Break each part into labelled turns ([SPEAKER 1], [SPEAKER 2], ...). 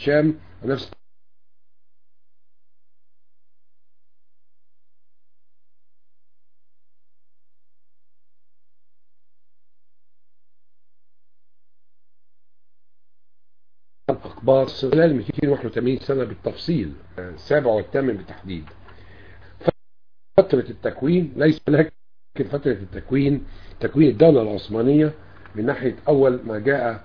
[SPEAKER 1] الشام ونفس الأخبار خلال 281 سنة بالتفصيل السابع والثامن بالتحديد فترة التكوين ليس لكن فترة التكوين تكوين الدولة العثمانية من ناحية أول ما جاء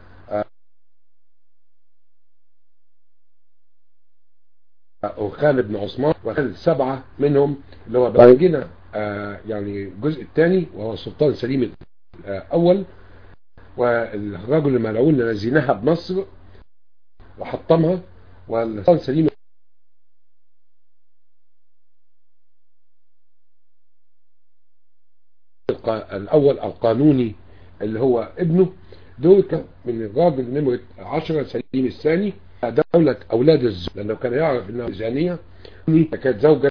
[SPEAKER 1] خالد بن عثمان وخالد سبعة منهم اللي هو بلغنا يعني الجزء الثاني وهو السلطان سليم الأول والرجل الملعون الذي نهب مصر وحطمها والسلطان سليم الأول القانوني اللي هو ابنه دول من الراجل نمرة 10 سليم الثاني دولة أولاد الزوج لأنه كان يعرف أنها زانية كانت زوجة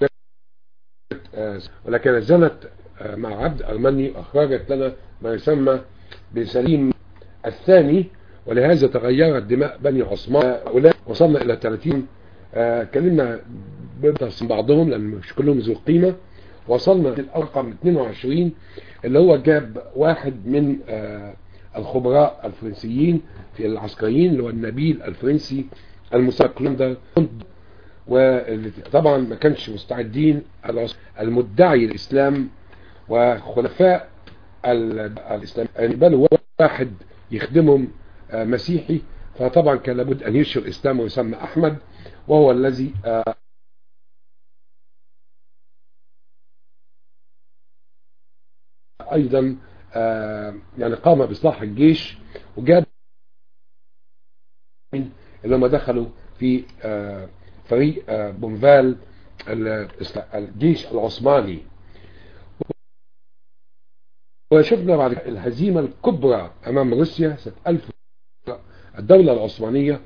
[SPEAKER 1] ولكن زنت مع عبد أرمني أخرجت لنا ما يسمى بسليم الثاني ولهذا تغيرت دماء بني عثمان وصلنا إلى 30 كلمنا بعضهم لأن مش كلهم ذو قيمة وصلنا للأرقم 22 اللي هو جاب واحد من الخبراء الفرنسيين في العسكريين اللي هو النبيل الفرنسي المساكلندر وطبعا ما كانش مستعدين المدعي الإسلام وخلفاء الإسلام يعني واحد يخدمهم مسيحي فطبعا كان لابد أن يشهر الإسلام ويسمى أحمد وهو الذي أيضا يعني قام بإصلاح الجيش وجاب اللي هم دخلوا في فريق بونفال الجيش العثماني وشفنا بعد الهزيمة الكبرى أمام روسيا سنة 1000 الدولة العثمانية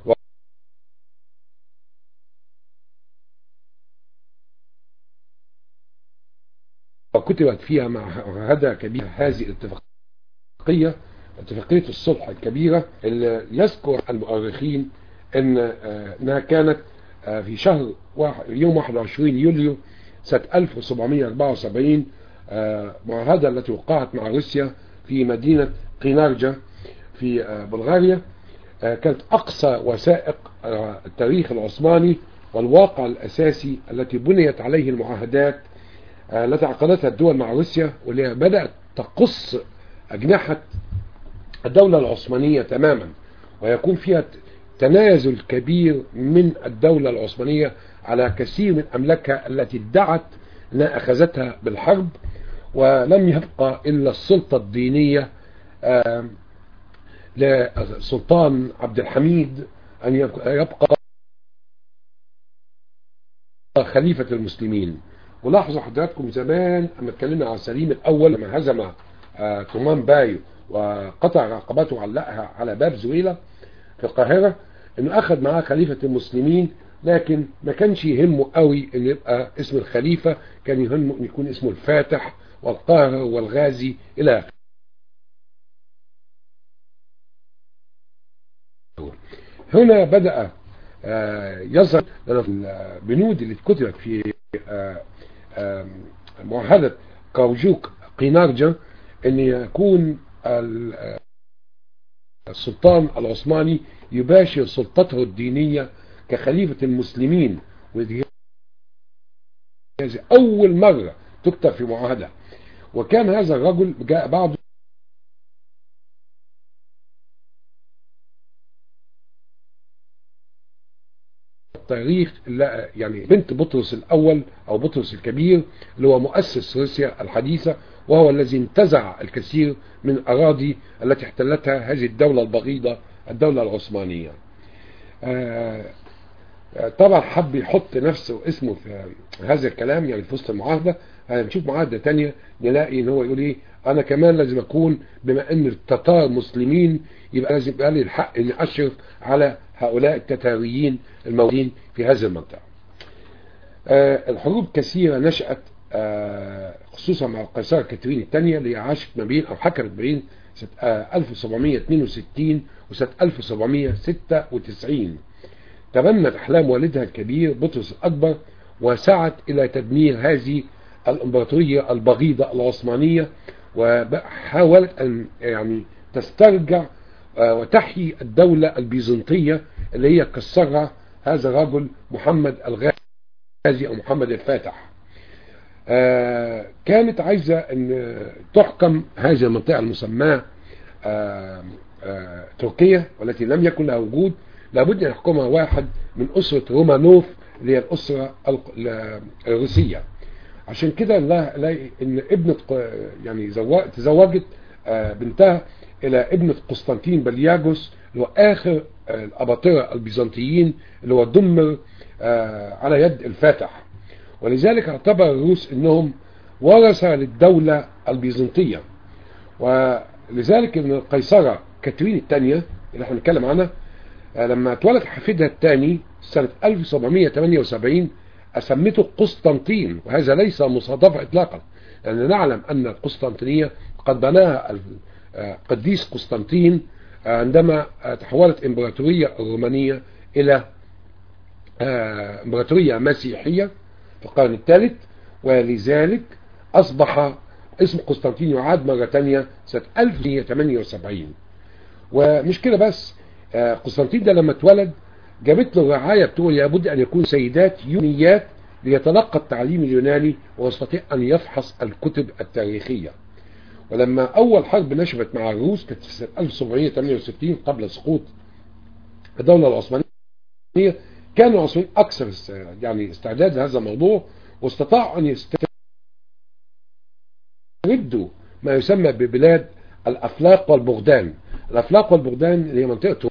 [SPEAKER 1] وكتبت فيها معاهدة كبيرة هذه الاتفاقية اتفاقية الصلح الكبيرة اللي يذكر المؤرخين ان انها كانت في شهر يوم 21 يوليو سنة 1774 معاهدة التي وقعت مع روسيا في مدينة قينارجا في بلغاريا كانت أقصى وثائق التاريخ العثماني والواقع الأساسي التي بنيت عليه المعاهدات التي عقدتها الدول مع روسيا واللي بدأت تقص أجنحة الدولة العثمانية تماما ويكون فيها تنازل كبير من الدولة العثمانية على كثير من أملاكها التي ادعت أنها أخذتها بالحرب ولم يبقى إلا السلطة الدينية لسلطان عبد الحميد أن يبقى خليفة المسلمين ولاحظوا حضراتكم زمان لما اتكلمنا عن سليم الأول لما هزم تومان باي وقطع رقبته وعلقها على باب زويلة في القاهرة انه اخذ معاه خليفة المسلمين لكن ما كانش يهمه قوي ان يبقى اسم الخليفة كان يهمه ان يكون اسمه الفاتح والقاهر والغازي الى اخره هنا بدأ يظهر البنود اللي اتكتبت في معاهدة كاوجوك قينارجا ان يكون السلطان العثماني يباشر سلطته الدينية كخليفة المسلمين ودي أول مرة تكتب في معاهدة وكان هذا الرجل جاء بعده التاريخ يعني بنت بطرس الأول أو بطرس الكبير اللي هو مؤسس روسيا الحديثة وهو الذي انتزع الكثير من أراضي التي احتلتها هذه الدولة البغيضة الدولة العثمانية طبعا حب يحط نفسه اسمه في هذا الكلام يعني في وسط المعاهدة هنشوف معاهدة تانية نلاقي ان هو يقول ايه انا كمان لازم اكون بما ان التتار مسلمين يبقى لازم يبقى لي الحق اني اشرف على هؤلاء التتاريين الموجودين في هذه المنطقة الحروب كثيرة نشأت خصوصا مع القيصرة كاترين الثانية اللي عاشت ما بين او حكمت ما بين سنة 1762 وسنة 1796 تبنت أحلام والدها الكبير بطرس الأكبر وسعت إلى تدمير هذه الإمبراطورية البغيضة العثمانية وحاولت أن يعني تسترجع وتحيي الدولة البيزنطية اللي هي كسرها هذا الرجل محمد الغازي أو محمد الفاتح كانت عايزة أن تحكم هذه المنطقة المسماة تركيا والتي لم يكن لها وجود لابد أن يحكمها واحد من أسرة رومانوف اللي هي الأسرة الروسية عشان كده لا لا ان ابنة يعني تزوجت بنتها الى ابنة قسطنطين بلياجوس اللي هو اخر الاباطرة البيزنطيين اللي هو دمر على يد الفاتح ولذلك اعتبر الروس انهم ورثة للدولة البيزنطية ولذلك ان القيصرة كاترين الثانية اللي احنا بنتكلم عنها لما اتولد حفيدها الثاني سنة 1778 أسمته قسطنطين وهذا ليس مصادفة إطلاقا لأن نعلم أن القسطنطينية قد بناها القديس قسطنطين عندما تحولت إمبراطورية الرومانية إلى إمبراطورية مسيحية في القرن الثالث ولذلك أصبح اسم قسطنطين يعاد مرة ثانية سنة 1178 ومش كده بس قسطنطين ده لما اتولد جابت له رعاية بتقول لابد أن يكون سيدات يونيات ليتلقى التعليم اليوناني ويستطيع أن يفحص الكتب التاريخية ولما أول حرب نشبت مع الروس كانت في سنة 1768 قبل سقوط الدولة العثمانية كان العثمانيين أكثر يعني استعداد لهذا الموضوع واستطاعوا أن يستردوا ما يسمى ببلاد الأفلاق والبغدان الأفلاق والبغدان اللي هي منطقة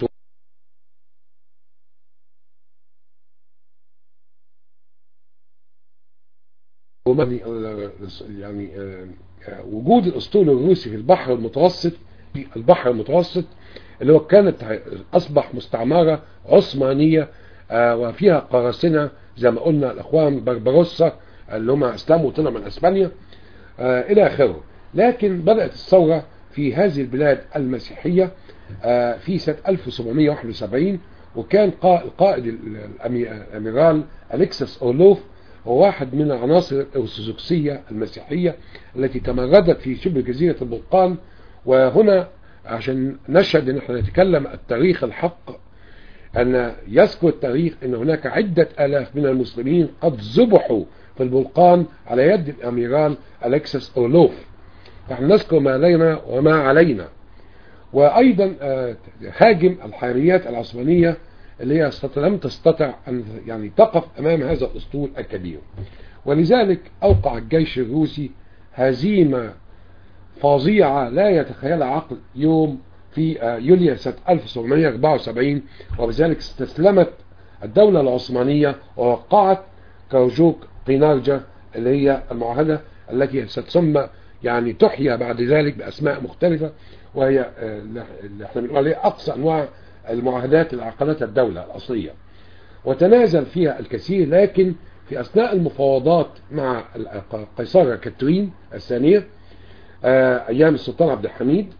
[SPEAKER 1] يعني وجود الاسطول الروسي في البحر المتوسط في البحر المتوسط اللي هو كانت اصبح مستعمرة عثمانية وفيها قراصنة زي ما قلنا الاخوان بربروسا اللي هم اسلموا وطلعوا من اسبانيا الى اخره لكن بدأت الثورة في هذه البلاد المسيحية في سنة 1771 وكان القائد الاميرال الكسس اورلوف هو واحد من العناصر الأرثوذكسية المسيحية التي تمردت في شبه جزيرة البلقان وهنا عشان نشهد ان احنا نتكلم التاريخ الحق ان يذكر التاريخ ان هناك عدة الاف من المسلمين قد ذبحوا في البلقان على يد الاميرال الكسس اورلوف نحن نذكر ما علينا وما علينا وايضا هاجم الحاميات العثمانية اللي هي لم تستطع أن يعني تقف أمام هذا الأسطول الكبير ولذلك أوقع الجيش الروسي هزيمة فظيعة لا يتخيلها عقل يوم في يوليو سنة 1774 وبذلك استسلمت الدولة العثمانية ووقعت كروجوك قينارجا اللي هي المعاهدة التي ستسمى يعني تحيا بعد ذلك بأسماء مختلفة وهي اللي احنا بنقول عليها أقصى أنواع المعاهدات اللي عقدتها الدولة الأصلية وتنازل فيها الكثير لكن في أثناء المفاوضات مع قيصرة كاترين الثانية أيام السلطان عبد الحميد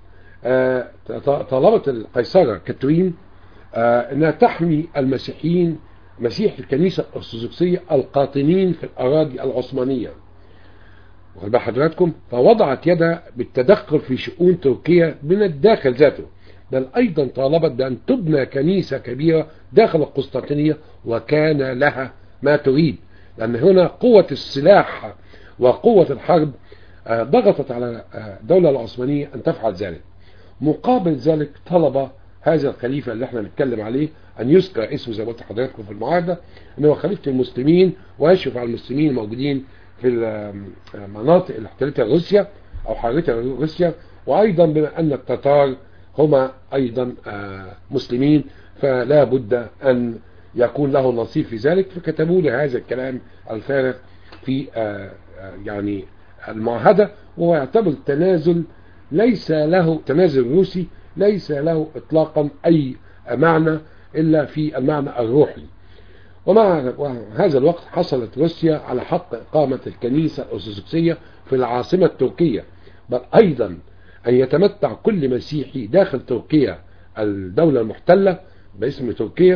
[SPEAKER 1] طلبت القيصرة كاترين أنها تحمي المسيحيين مسيح الكنيسة الأرثوذكسية القاطنين في الأراضي العثمانية واخد حضراتكم فوضعت يدها بالتدخل في شؤون تركيا من الداخل ذاته بل أيضا طالبت بأن تبنى كنيسة كبيرة داخل القسطنطينية وكان لها ما تريد لأن هنا قوة السلاح وقوة الحرب ضغطت على الدولة العثمانية أن تفعل ذلك مقابل ذلك طلب هذا الخليفة اللي احنا نتكلم عليه أن يذكر اسمه زي ما قلت حضراتكم في المعاهدة أنه خليفة المسلمين ويشرف على المسلمين الموجودين في المناطق اللي احتلتها روسيا أو حررتها روسيا وأيضا بما أن التتار هما أيضا مسلمين فلا بد أن يكون له نصيب في ذلك فكتبوا لي هذا الكلام الفارغ في يعني المعاهدة وهو يعتبر التنازل ليس له تنازل روسي ليس له اطلاقا اي معنى الا في المعنى الروحي ومع هذا الوقت حصلت روسيا على حق اقامة الكنيسة الارثوذكسية في العاصمة التركية بل ايضا ان يتمتع كل مسيحي داخل تركيا الدولة المحتلة باسم تركيا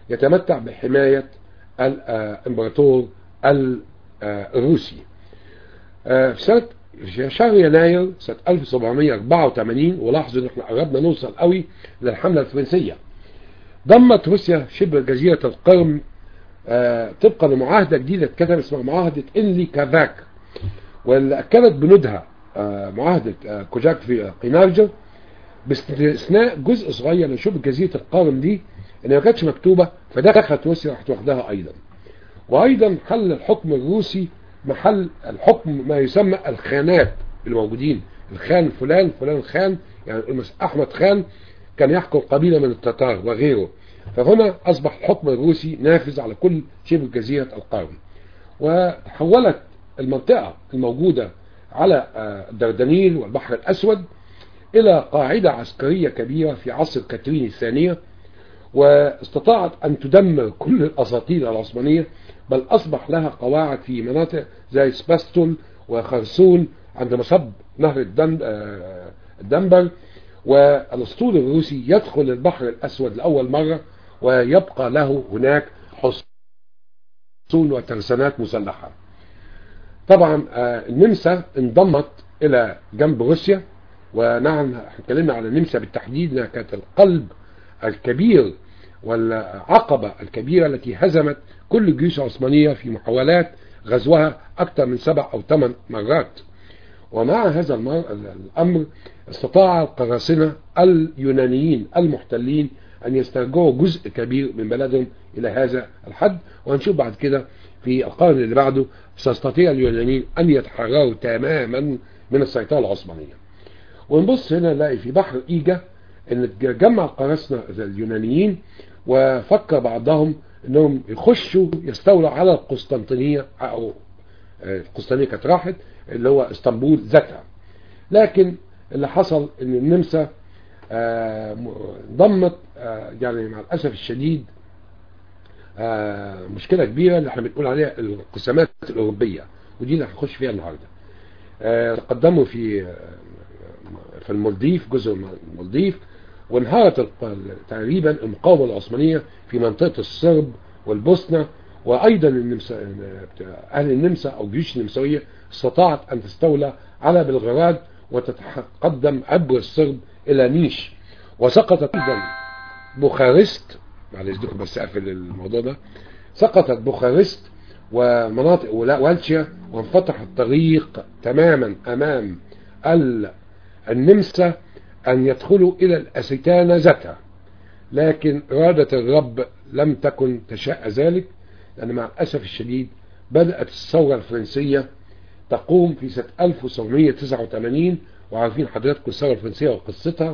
[SPEAKER 1] يتمتع بحماية الامبراطور الروسي في سنة في شهر يناير سنة 1784 ولاحظوا ان احنا قربنا نوصل قوي للحملة الفرنسية ضمت روسيا شبه جزيرة القرم آه طبقا لمعاهدة جديدة اتكتبت اسمها معاهدة انلي كافاك واللي اكدت بنودها آه معاهدة آه كوجاك في قينارجر باستثناء جزء صغير لشبه جزيرة القرم دي ان ما كانتش مكتوبة فدخلت روسيا راحت واخدها ايضا وايضا حل الحكم الروسي محل الحكم ما يسمى الخانات الموجودين الخان فلان فلان خان يعني احمد خان كان يحكم قبيلة من التتار وغيره فهنا اصبح الحكم الروسي نافذ على كل شبه جزيرة القرم وحولت المنطقة الموجودة على الدردنيل والبحر الاسود الى قاعدة عسكرية كبيرة في عصر كاترين الثانية واستطاعت ان تدمر كل الاساطيل العثمانية بل أصبح لها قواعد في مناطق زي سباستون وخرسون عند مصب نهر الدنبر والاسطول الروسي يدخل البحر الأسود لأول مرة ويبقى له هناك حصون وترسانات مسلحة طبعا النمسا انضمت إلى جنب روسيا ونعم اتكلمنا على النمسا بالتحديد انها كانت القلب الكبير والعقبة الكبيرة التي هزمت كل الجيوش العثمانية في محاولات غزوها أكثر من سبع أو ثمان مرات ومع هذا الأمر استطاع القراصنة اليونانيين المحتلين أن يسترجعوا جزء كبير من بلدهم إلى هذا الحد وهنشوف بعد كده في القرن اللي بعده سيستطيع اليونانيين أن يتحرروا تماما من السيطرة العثمانية ونبص هنا نلاقي في بحر إيجا ان جمع القراصنة اليونانيين وفكر بعضهم انهم يخشوا يستولوا على القسطنطينية او القسطنطينية كانت راحت اللي هو اسطنبول ذاتها لكن اللي حصل ان النمسا ضمت يعني مع الاسف الشديد مشكلة كبيرة اللي احنا بنقول عليها القسامات الاوروبيه ودي اللي هنخش فيها النهارده تقدموا في في المالديف جزء من المالديف وانهارت تقريبا المقاومة العثمانية في منطقة الصرب والبوسنة وأيضا النمسا أهل النمسا أو الجيوش النمساوية استطاعت أن تستولى على بلغراد وتتقدم عبر الصرب إلى نيش وسقطت أيضا بوخارست معلش دكم بس أقفل الموضوع ده سقطت بوخارست ومناطق والشيا وانفتح الطريق تماما أمام النمسا أن يدخلوا إلى الأستانة ذاتها لكن إرادة الرب لم تكن تشاء ذلك لأن مع الأسف الشديد بدأت الثورة الفرنسية تقوم في سنة 1789 وعارفين حضراتكم الثورة الفرنسية وقصتها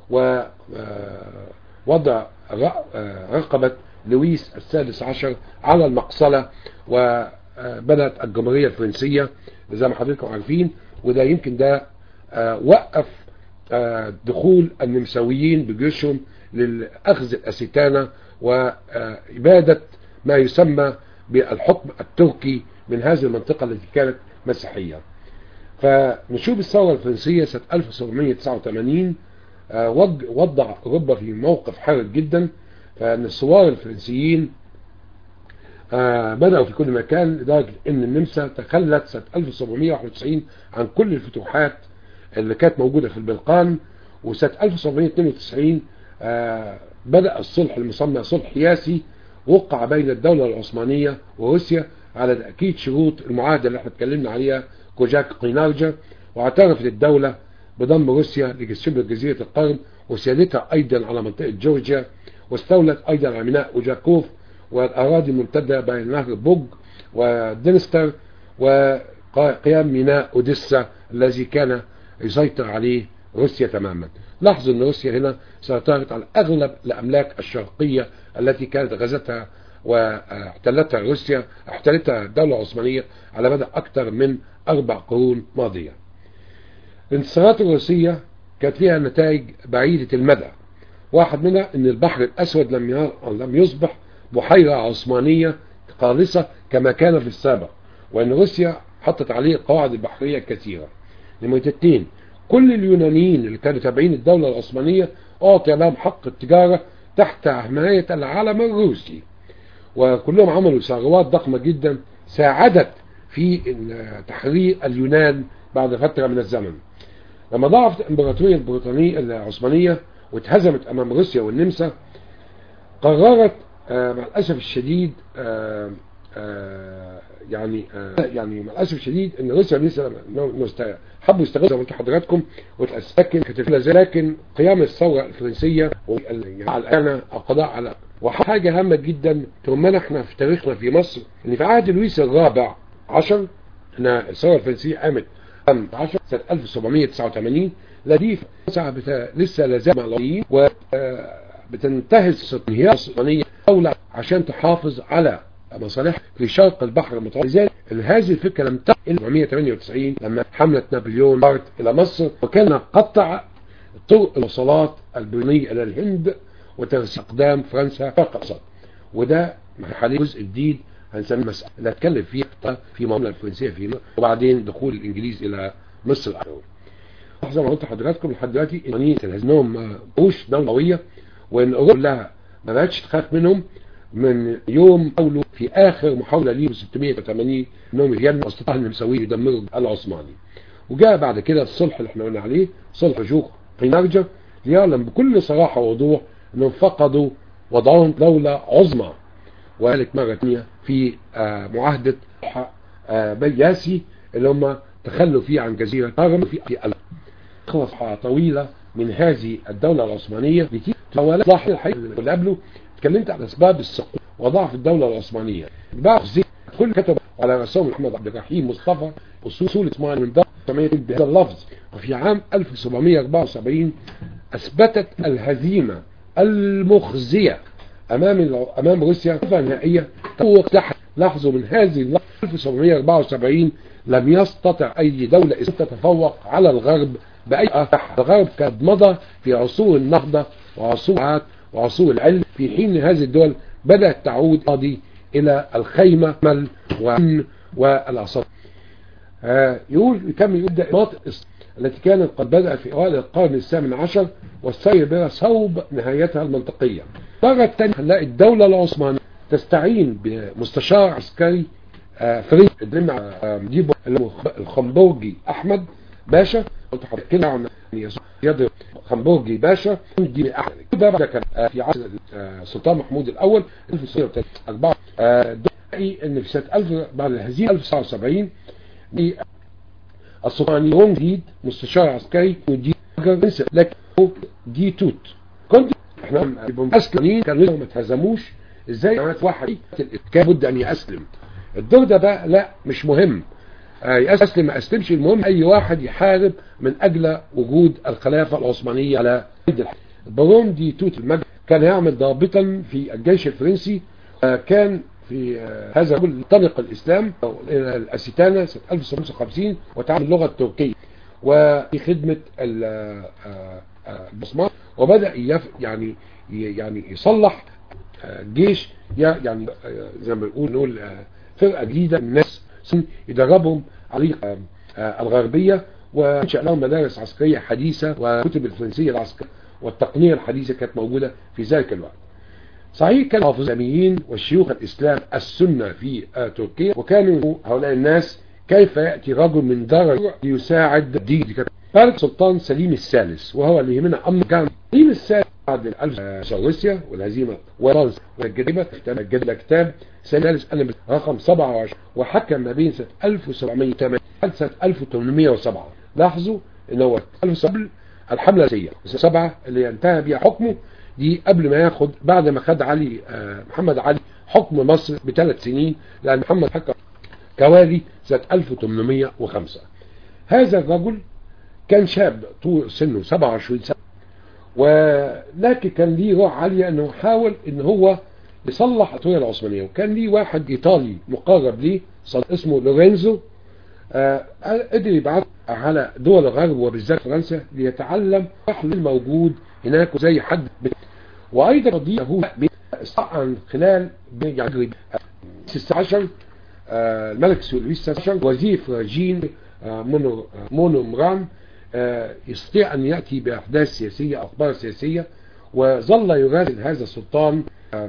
[SPEAKER 1] ووضع رقبة لويس السادس عشر على المقصلة وبدأت الجمهورية الفرنسية زي ما حضراتكم عارفين وده يمكن ده وقف دخول النمساويين بجيوشهم لأخذ الأستانة وإبادة ما يسمى بالحكم التركي من هذه المنطقة التي كانت مسيحية فنشوف الثورة الفرنسية سنة 1789 وضع أوروبا في موقف حرج جدا فأن الثوار الفرنسيين بدأوا في كل مكان لدرجة أن النمسا تخلت سنة 1791 عن كل الفتوحات اللي كانت موجودة في البلقان وسنة 1792 بدأ الصلح المسمى صلح ياسي وقع بين الدولة العثمانية وروسيا على تأكيد شروط المعاهدة اللي احنا اتكلمنا عليها كوجاك قينارجا واعترفت الدولة بضم روسيا لشبه جزيرة القرم وسيادتها أيضا على منطقة جورجيا واستولت أيضا على ميناء أوجاكوف والأراضي الممتدة بين نهر بوج ودنستر وقيام ميناء أوديسا الذي كان يسيطر عليه روسيا تماما لاحظوا أن روسيا هنا سيطرت على أغلب الأملاك الشرقية التي كانت غزتها واحتلتها روسيا احتلتها الدولة العثمانية على مدى أكثر من أربع قرون ماضية الانتصارات الروسية كانت لها نتائج بعيدة المدى واحد منها أن البحر الأسود لم لم يصبح بحيرة عثمانية خالصة كما كان في السابق وأن روسيا حطت عليه القواعد البحرية الكثيرة نمرة اتنين كل اليونانيين اللي كانوا تابعين الدولة العثمانية أعطي لهم حق التجارة تحت حماية العالم الروسي وكلهم عملوا ثروات ضخمة جدا ساعدت في تحرير اليونان بعد فترة من الزمن لما ضعفت الامبراطورية البريطانية العثمانية واتهزمت امام روسيا والنمسا قررت آه مع الاسف الشديد آه آه يعني يعني مع الاسف الشديد ان روسيا لسه حبوا يستغلوا زي ما قلت لحضراتكم وتسكن لكن قيام الثوره الفرنسيه مع الان القضاء على وحاجه هامه جدا تهمنا احنا في تاريخنا في مصر ان في عهد لويس الرابع عشر ان الثوره الفرنسيه قامت 10 سنه 1789 لدي لسه لازال مع العلمانيين وبتنتهز انهيار الصهيونيه دولة عشان تحافظ على مصالح في شرق البحر المتوسط لذلك هذه الفكره لم تقل 1998 لما حمله نابليون بارت الى مصر وكان قطع طرق الوصلات البريطانيه الى الهند وترسيم اقدام فرنسا شرق الاوسط وده حاليا جزء جديد هنسميه مسألة اللي هتكلم فيها في معاملة الفرنسية في مصر وبعدين دخول الإنجليز إلى مصر زي ما قلت لحضراتكم لحد دلوقتي الإيرانيين انهم مش دولة قوية وإن أوروبا كلها ما بقتش تخاف منهم من يوم قولوا في آخر محاولة ليهم 680 إنهم يجنوا استطاعوا إنهم يسويه يدمروا العثماني وجاء بعد كده الصلح اللي احنا قلنا عليه صلح جوق قينارجا ليعلم بكل صراحة ووضوح إنهم فقدوا وضعهم دولة عظمى وذلك مرة ثانية في معاهدة بياسي اللي هم تخلوا فيه عن جزيرة هرم في صفحة طويلة من هذه الدولة العثمانية التي تولى ضحي الحقيقة اللي قبله اتكلمت عن أسباب السقوط وضعف الدولة العثمانية بعض زي كل كتب على رسول محمد عبد الرحيم مصطفى أصول اسمها من ضغط بهذا اللفظ وفي عام 1774 أثبتت الهزيمة المخزية امام امام روسيا نهائيه تحت لاحظوا من هذه 1774 لم يستطع اي دوله ان تتفوق على الغرب باي تحت الغرب قد مضى في عصور النهضه وعصور وعصور العلم في حين هذه الدول بدات تعود قاضي الى الخيمه والامن والاعصاب آه يقول يكمل يبدا مناطق التي كانت قد بدأت في أوائل القرن الثامن عشر والسير بها صوب نهايتها المنطقية مرة تانية هنلاقي الدولة العثمانية تستعين بمستشار عسكري فريق ادرينا جيبو الخمبورجي أحمد باشا قلت حضرتك عن يضرب خمبورجي باشا دي أحمد ده بعد كان في عصر السلطان محمود الأول 1904 ان في سنة 1000 بعد الهزيمة 1979 السلطاني جديد مستشار عسكري ودي لكن دي توت كنت احنا اسلمين كانوا لسه ما اتهزموش ازاي واحد كان بد ان يسلم الدور ده بقى لا مش مهم يسلم ما اسلمش المهم اي واحد يحارب من اجل وجود الخلافه العثمانيه على يد البارون دي توت المجد كان يعمل ضابطا في الجيش الفرنسي كان في هذا الرجل طلق الإسلام إلى الأستانة سنة 1955 وتعلم اللغة التركية وفي خدمة البصمات وبدأ يف يعني يعني يصلح جيش يعني زي ما بنقول نقول فرقة جديدة من الناس يدربهم على الغربية وانشأ لهم مدارس عسكرية حديثة وكتب الفرنسية العسكرية والتقنية الحديثة كانت موجودة في ذلك الوقت صحيح كان الإسلاميين والشيوخ الإسلام السنة في تركيا وكانوا هؤلاء الناس كيف يأتي رجل من درجة ليساعد الدين قال السلطان سليم الثالث وهو اللي يهمنا أمر كان سليم الثالث بعد الألف روسيا والهزيمة وفرنسا والجريمة الجد الكتاب سليم الثالث أنا رقم 27 وحكم ما بين سنة 1708 سنة 1807 لاحظوا ان هو قبل الحملة السيئة سبعة اللي انتهى بها حكمه دي قبل ما ياخد بعد ما خد علي محمد علي حكم مصر بثلاث سنين لأن محمد حكم كوالي سنة 1805 هذا الرجل كان شاب طول سنه 27 سنة ولكن كان ليه روح عالية انه حاول ان هو يصلح الطريقة العثمانية وكان ليه واحد ايطالي مقرب ليه اسمه لورينزو آه قدر يبعث على دول الغرب وبالذات فرنسا ليتعلم الفحل الموجود هناك زي حد بت... وايضا قضيه هو عن خلال يعني 16 آه الملك سولويس 16 وزير فرجين آه مونو مونو مران يستطيع ان ياتي باحداث سياسيه اخبار سياسيه وظل يراسل هذا السلطان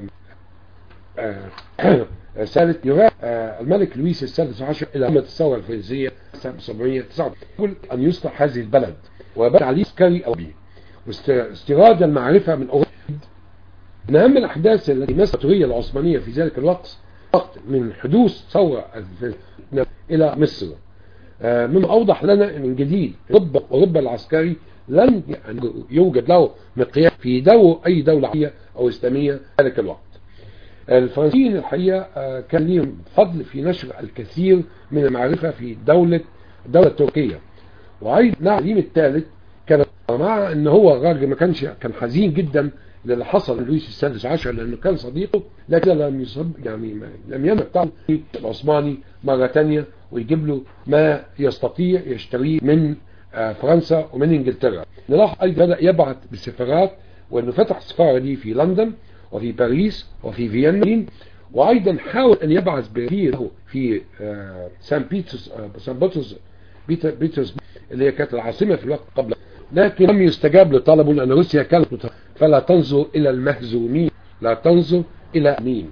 [SPEAKER 1] سالة يراسل الملك لويس السادس عشر إلى قمة الثورة الفرنسية 1709 يقول أن يصلح هذه البلد وبدأ عليه عسكري أوروبي واستيراد المعرفة من أوروبا من أهم الأحداث التي مست الطرية العثمانية في ذلك الوقت وقت من حدوث ثورة إلى مصر مما أوضح لنا من جديد أوروبا أوروبا العسكري لن يوجد له مقياس في دور أي دولة عربية أو إسلامية ذلك الوقت الفرنسيين الحقيقة كان لهم فضل في نشر الكثير من المعرفة في دولة دولة تركيا وأيضا التعليم الثالث كان مع ان هو الراجل ما كانش كان حزين جدا للي حصل لويس السادس عشر لانه كان صديقه لكن لم يصب يعني لم يمنع العثماني مرة تانية ويجيب له ما يستطيع يشتريه من فرنسا ومن انجلترا نلاحظ ايضا بدأ يبعث بالسفارات وانه فتح سفارة دي في لندن وفي باريس وفي فيينا وايضا حاول ان يبعث بكثير في سان بيترز سان بطرس بيترز اللي هي كانت العاصمة في الوقت قبل لكن لم يستجاب لطلبه لأن روسيا كانت فلا تنظر إلى المهزومين لا تنظر إلى مين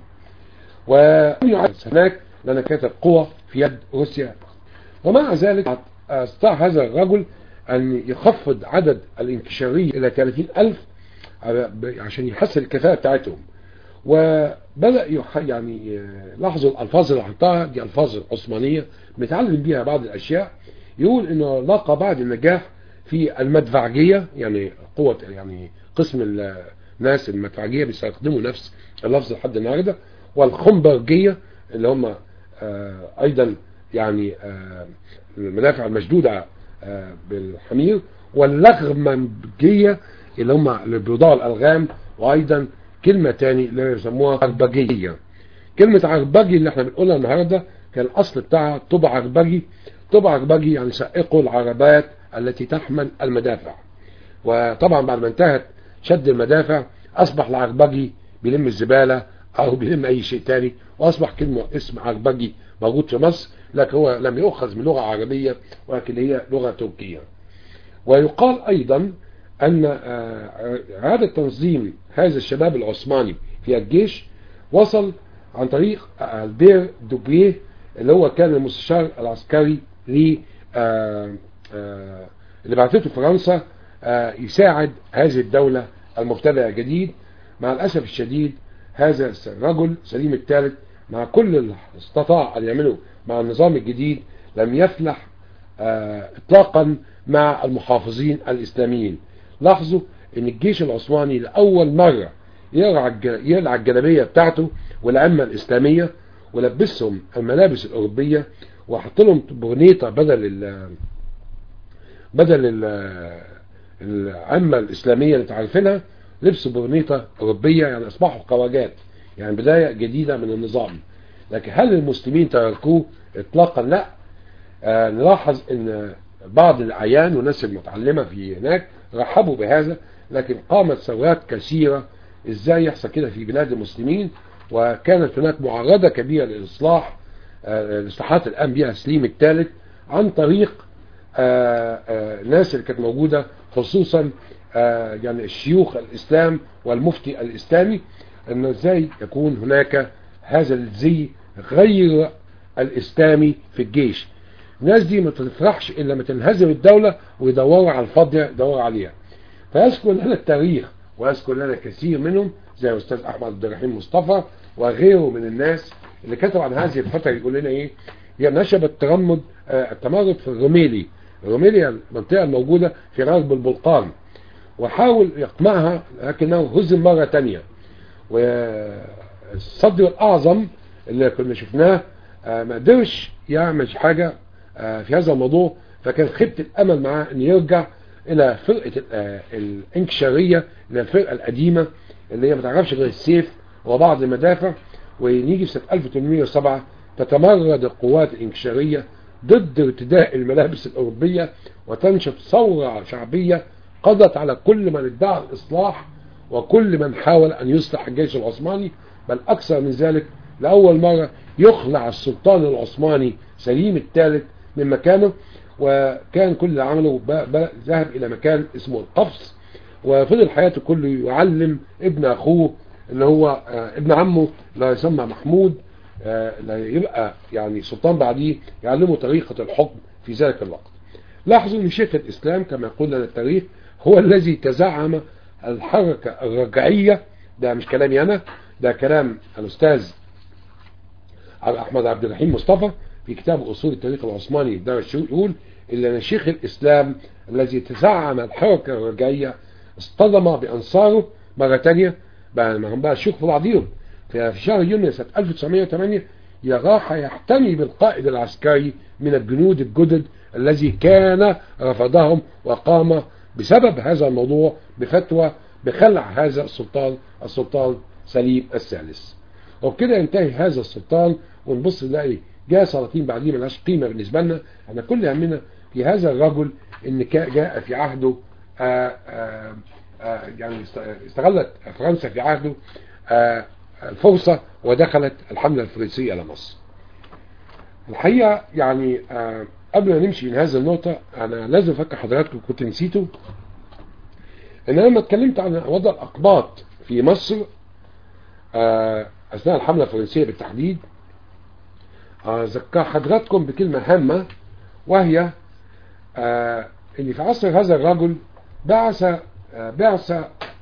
[SPEAKER 1] ويعد هناك لأن كانت القوة في يد روسيا ومع ذلك استطاع هذا الرجل أن يخفض عدد الانكشارية إلى 30 ألف عشان يحسن الكفاءة بتاعتهم وبدأ يعني لاحظوا الألفاظ اللي حطها دي ألفاظ عثمانية بنتعلم بيها بعض الأشياء يقول انه لاقى بعد النجاح في المدفعجية يعني قوة يعني قسم الناس المدفعجية بيستخدموا نفس اللفظ لحد النهاردة والخنبرجية اللي هم ايضا يعني المدافع المشدودة بالحمير واللغمجية اللي هم اللي بيوضعوا الالغام وايضا كلمة تاني اللي يسموها عربجية كلمة عربجي اللي احنا بنقولها النهاردة كان الاصل بتاعها طبع عربجي طبع عربجي يعني سائقوا العربات التي تحمل المدافع وطبعا بعد ما انتهت شد المدافع اصبح العربجي بيلم الزبالة او بيلم اي شيء تاني واصبح كلمة اسم عربجي موجود في مصر لكن هو لم يؤخذ من لغة عربية ولكن هي لغة تركية ويقال ايضا ان اعادة تنظيم هذا الشباب العثماني في الجيش وصل عن طريق البير دوبريه اللي هو كان المستشار العسكري ل اللي بعثته فرنسا يساعد هذه الدولة المبتدأ جديد مع الأسف الشديد هذا الرجل سليم الثالث مع كل اللي استطاع أن يعمله مع النظام الجديد لم يفلح اطلاقا مع المحافظين الإسلاميين لاحظوا ان الجيش العثماني لأول مرة يقلع الجلابية بتاعته والأمة الإسلامية ولبسهم الملابس الأوروبية وحط لهم بورنيطة بدل ال بدل ال العامة الإسلامية اللي تعرفينها لبسوا بورنيطة أوروبية يعني أصبحوا قواجات يعني بداية جديدة من النظام لكن هل المسلمين تركوه إطلاقا لا آه نلاحظ أن بعض الأعيان والناس المتعلمة في هناك رحبوا بهذا لكن قامت ثورات كثيرة إزاي يحصل كده في بلاد المسلمين وكانت هناك معارضة كبيرة للإصلاح الإصلاحات الآن بها سليم الثالث عن طريق الناس اللي كانت موجودة خصوصا يعني الشيوخ الإسلام والمفتي الإسلامي أنه إزاي يكون هناك هذا الزي غير الإسلامي في الجيش الناس دي ما تفرحش إلا ما تنهزم الدولة ويدوروا على الفاضية يدوروا عليها فيذكر لنا التاريخ ويذكر لنا كثير منهم زي أستاذ أحمد عبد الرحيم مصطفى وغيره من الناس اللي كتب عن هذه الفترة يقول لنا إيه هي نشب الترمد آه التمرد في الروميلي الروميلي المنطقة الموجودة في غرب البلقان وحاول يقمعها لكنه هزم مرة تانية والصدر الأعظم اللي كنا شفناه آه ما قدرش يعمل حاجة آه في هذا الموضوع فكان خبت الأمل معاه أن يرجع إلى فرقة الانكشارية إلى الفرقة القديمة اللي هي ما تعرفش غير السيف وبعض المدافع ونيجي في سنة 1807 تتمرد القوات الانكشارية ضد ارتداء الملابس الأوروبية وتنشط ثورة شعبية قضت على كل من ادعى الإصلاح وكل من حاول أن يصلح الجيش العثماني بل أكثر من ذلك لأول مرة يخلع السلطان العثماني سليم الثالث من مكانه وكان كل اللي عمله ذهب إلى مكان اسمه القفص وفضل حياته كله يعلم ابن اخوه اللي هو ابن عمه لا يسمى محمود لا يبقى يعني سلطان بعديه يعلمه طريقة الحكم في ذلك الوقت لاحظوا ان شيخ الاسلام كما يقول لنا التاريخ هو الذي تزعم الحركة الرجعية ده مش كلامي انا ده كلام الاستاذ احمد عبد الرحيم مصطفى في كتاب اصول التاريخ العثماني ده يقول ان شيخ الاسلام الذي تزعم الحركة الرجعية اصطدم بانصاره مرة تانية بقى ما هم بقى الشيوخ في بعضهم في شهر يونيو سنة 1908 راح يحتمي بالقائد العسكري من الجنود الجدد الذي كان رفضهم وقام بسبب هذا الموضوع بفتوى بخلع هذا السلطان السلطان سليم الثالث وبكده ينتهي هذا السلطان ونبص نلاقي جاء سلاطين بعديه ملهاش قيمه بالنسبه لنا احنا كل همنا في هذا الرجل ان جاء في عهده آآ آآ آآ يعني استغلت فرنسا في عهده الفرصة ودخلت الحملة الفرنسية إلى مصر الحقيقة يعني قبل ما نمشي من هذه النقطة أنا لازم أفكر حضراتكم كنت نسيته إن أنا لما اتكلمت عن وضع الأقباط في مصر أثناء الحملة الفرنسية بالتحديد أذكر حضراتكم بكلمة هامة وهي إن في عصر هذا الرجل بعث بعث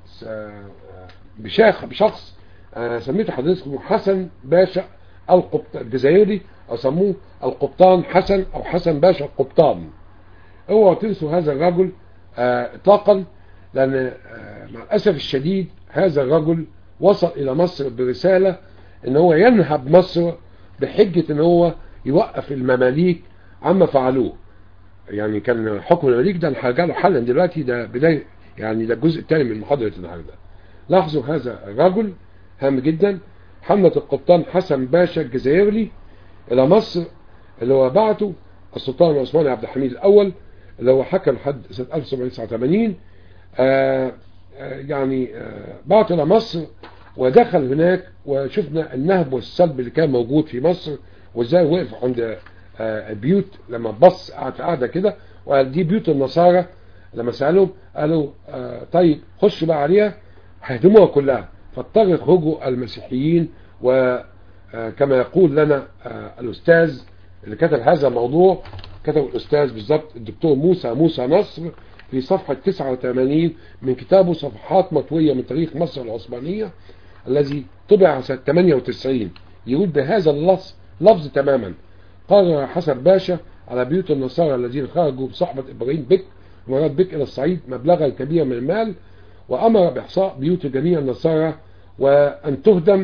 [SPEAKER 1] بشاخ بشخص سميته حضرتكم حسن باشا الجزائري او سموه القبطان حسن او حسن باشا القبطان اوعوا تنسوا هذا الرجل اطلاقا لان مع الاسف الشديد هذا الرجل وصل الى مصر برسالة ان هو ينهب مصر بحجة ان هو يوقف المماليك عما فعلوه يعني كان حكم المماليك ده هرجع له حالا دلوقتي ده بداية يعني ده الجزء الثاني من محاضرة النهارده لاحظوا هذا الرجل هام جدا حملة القبطان حسن باشا الجزائري الى مصر اللي هو بعته السلطان العثماني عبد الحميد الاول اللي هو حكم لحد سنة 1789 آآ آآ يعني آآ بعته الى مصر ودخل هناك وشفنا النهب والسلب اللي كان موجود في مصر وازاي وقف عند بيوت لما بص قعد في قعده كده وقال دي بيوت النصارى لما سالهم قالوا طيب خشوا بقى عليها هيهدموها كلها فاضطر يخرجوا المسيحيين وكما يقول لنا الأستاذ اللي كتب هذا الموضوع كتب الأستاذ بالضبط الدكتور موسى موسى نصر في صفحة 89 من كتابه صفحات مطوية من تاريخ مصر العثمانية الذي طبع سنة 98 يقول بهذا اللفظ لفظ تماما قرر حسن باشا على بيوت النصارى الذين خرجوا بصحبة إبراهيم بك ومراد بك إلى الصعيد مبلغا كبيرا من المال وأمر بإحصاء بيوت جميع النصارى وأن تهدم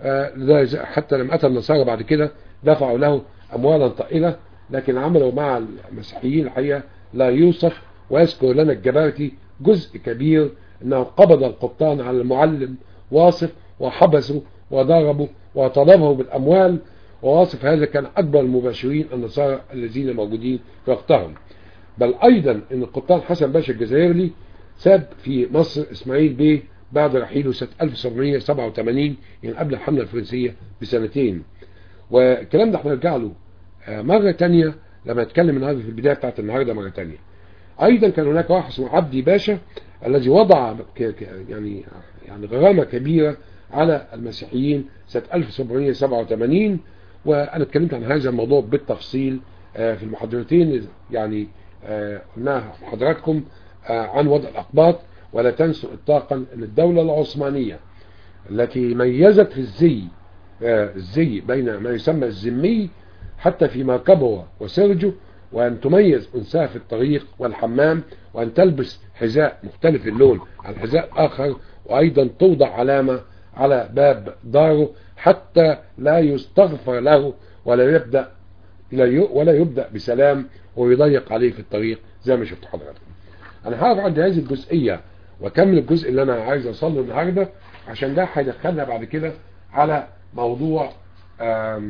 [SPEAKER 1] حتى لما أتى النصارى بعد كده دفعوا له أموالا طائلة لكن عملوا مع المسيحيين الحقيقة لا يوصف ويذكر لنا الجبارتي جزء كبير أنه قبض القبطان على المعلم واصف وحبسه وضربه وطلبه بالأموال وواصف هذا كان أكبر المباشرين النصارى الذين موجودين في وقتهم بل أيضا أن القبطان حسن باشا الجزائري ساب في مصر إسماعيل بيه بعد رحيله سنة 1787 يعني قبل الحملة الفرنسية بسنتين والكلام ده هنرجع له مرة تانية لما نتكلم النهارده في البداية بتاعت النهارده مرة تانية أيضا كان هناك واحد اسمه عبدي باشا الذي وضع يعني يعني غرامة كبيرة على المسيحيين سنة 1787 وأنا اتكلمت عن هذا الموضوع بالتفصيل في المحاضرتين يعني قلناها حضراتكم عن وضع الأقباط ولا تنسوا اطلاقا أن الدولة العثمانية التي ميزت في الزي الزي بين ما يسمى الزمي حتى في مركبه وسرجه وأن تميز أنثاها في الطريق والحمام وأن تلبس حذاء مختلف اللون عن حذاء آخر وأيضا توضع علامة على باب داره حتى لا يستغفر له ولا يبدأ ولا يبدأ بسلام ويضيق عليه في الطريق زي ما شفت حضراتكم أنا هقف عند هذه الجزئية وأكمل الجزء اللي أنا عايز أوصله النهاردة عشان ده هيدخلنا بعد كده على موضوع آم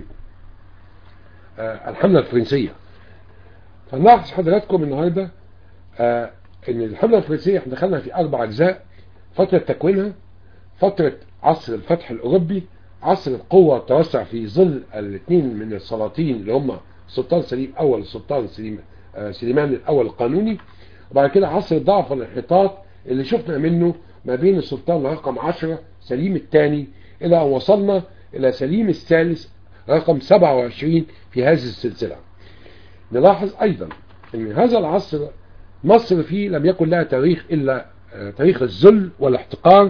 [SPEAKER 1] آم الحملة الفرنسية فنلاحظ حضراتكم النهاردة آه ان الحملة الفرنسية احنا دخلنا في اربع اجزاء فترة تكوينها فترة عصر الفتح الاوروبي عصر القوة والتوسع في ظل الاثنين من السلاطين اللي هم السلطان سليم اول السلطان سليم آه سليمان الاول القانوني وبعد كده عصر الضعف والانحطاط اللي شفنا منه ما بين السلطان رقم 10 سليم الثاني إلى أن وصلنا إلى سليم الثالث رقم 27 في هذه السلسلة نلاحظ أيضا أن هذا العصر مصر فيه لم يكن لها تاريخ إلا تاريخ الذل والاحتقار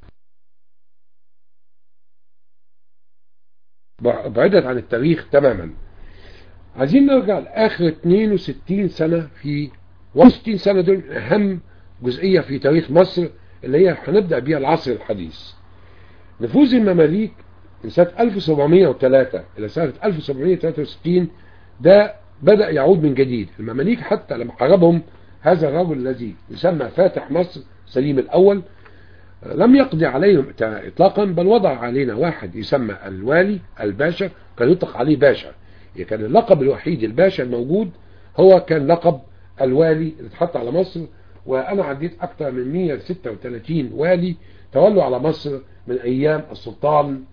[SPEAKER 1] بعدت عن التاريخ تماما عايزين نرجع لآخر 62 سنة في 61 سنة دول أهم جزئية في تاريخ مصر اللي هي هنبدأ بيها العصر الحديث نفوذ المماليك من سنة 1703 إلى سنة 1763 ده بدأ يعود من جديد المماليك حتى لما حاربهم هذا الرجل الذي يسمى فاتح مصر سليم الأول لم يقضي عليهم إطلاقا بل وضع علينا واحد يسمى الوالي الباشا كان يطلق عليه باشا كان اللقب الوحيد الباشا الموجود هو كان لقب الوالي اللي اتحط على مصر وأنا عديت أكثر من 136 والي تولوا على مصر من أيام السلطان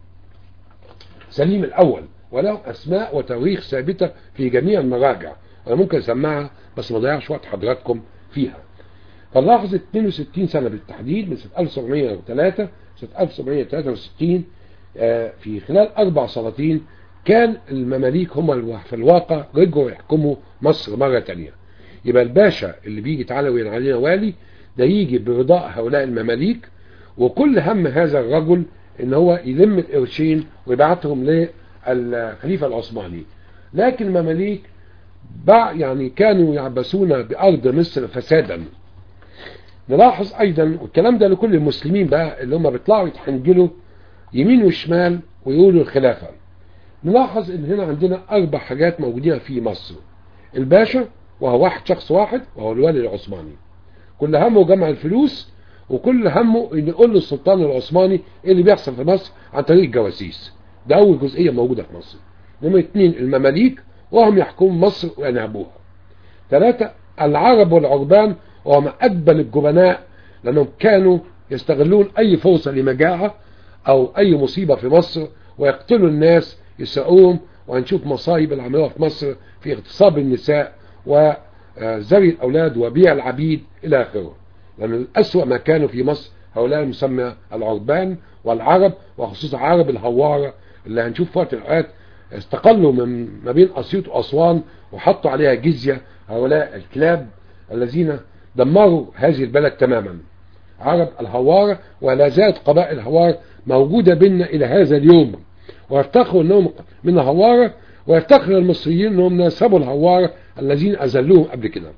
[SPEAKER 1] سليم الأول ولهم أسماء وتواريخ ثابتة في جميع المراجع أنا ممكن أسمعها بس ما ضيعش وقت حضراتكم فيها فنلاحظ 62 سنة بالتحديد من سنة 1703 سنة 1763 في خلال أربع سلاطين كان المماليك هم في الواقع رجعوا يحكموا مصر مرة تانية يبقى الباشا اللي بيجي تعالى وين علينا والي ده يجي برضاء هؤلاء المماليك وكل هم هذا الرجل ان هو يلم القرشين ويبعتهم للخليفة العثماني لكن المماليك يعني كانوا يعبسون بأرض مصر فسادا نلاحظ ايضا والكلام ده لكل المسلمين بقى اللي هم بيطلعوا يتحنجلوا يمين وشمال ويقولوا الخلافة نلاحظ ان هنا عندنا اربع حاجات موجودين في مصر الباشا وهو واحد شخص واحد وهو الوالي العثماني كل همه جمع الفلوس وكل همه ان يقول للسلطان العثماني ايه اللي بيحصل في مصر عن طريق الجواسيس ده اول جزئية موجودة في مصر نمرة اثنين المماليك وهم يحكموا مصر وينهبوها ثلاثة العرب والعربان وهم أدبل الجبناء لأنهم كانوا يستغلون أي فرصة لمجاعة أو أي مصيبة في مصر ويقتلوا الناس يسرقوهم وهنشوف مصايب اللي عملوها في مصر في اغتصاب النساء وزري الأولاد وبيع العبيد إلى آخره لأن الأسوأ ما كانوا في مصر هؤلاء المسمى العربان والعرب وخصوصا عرب الهوارة اللي هنشوف في وقت الأوقات استقلوا من ما بين أسيوط وأسوان وحطوا عليها جزية هؤلاء الكلاب الذين دمروا هذه البلد تماما عرب الهوارة ولا زالت قبائل الهوار موجودة بيننا إلى هذا اليوم ويفتخروا أنهم من الهوارة ويفتخر المصريين أنهم ناسبوا الهوارة الذين أذلوهم قبل كده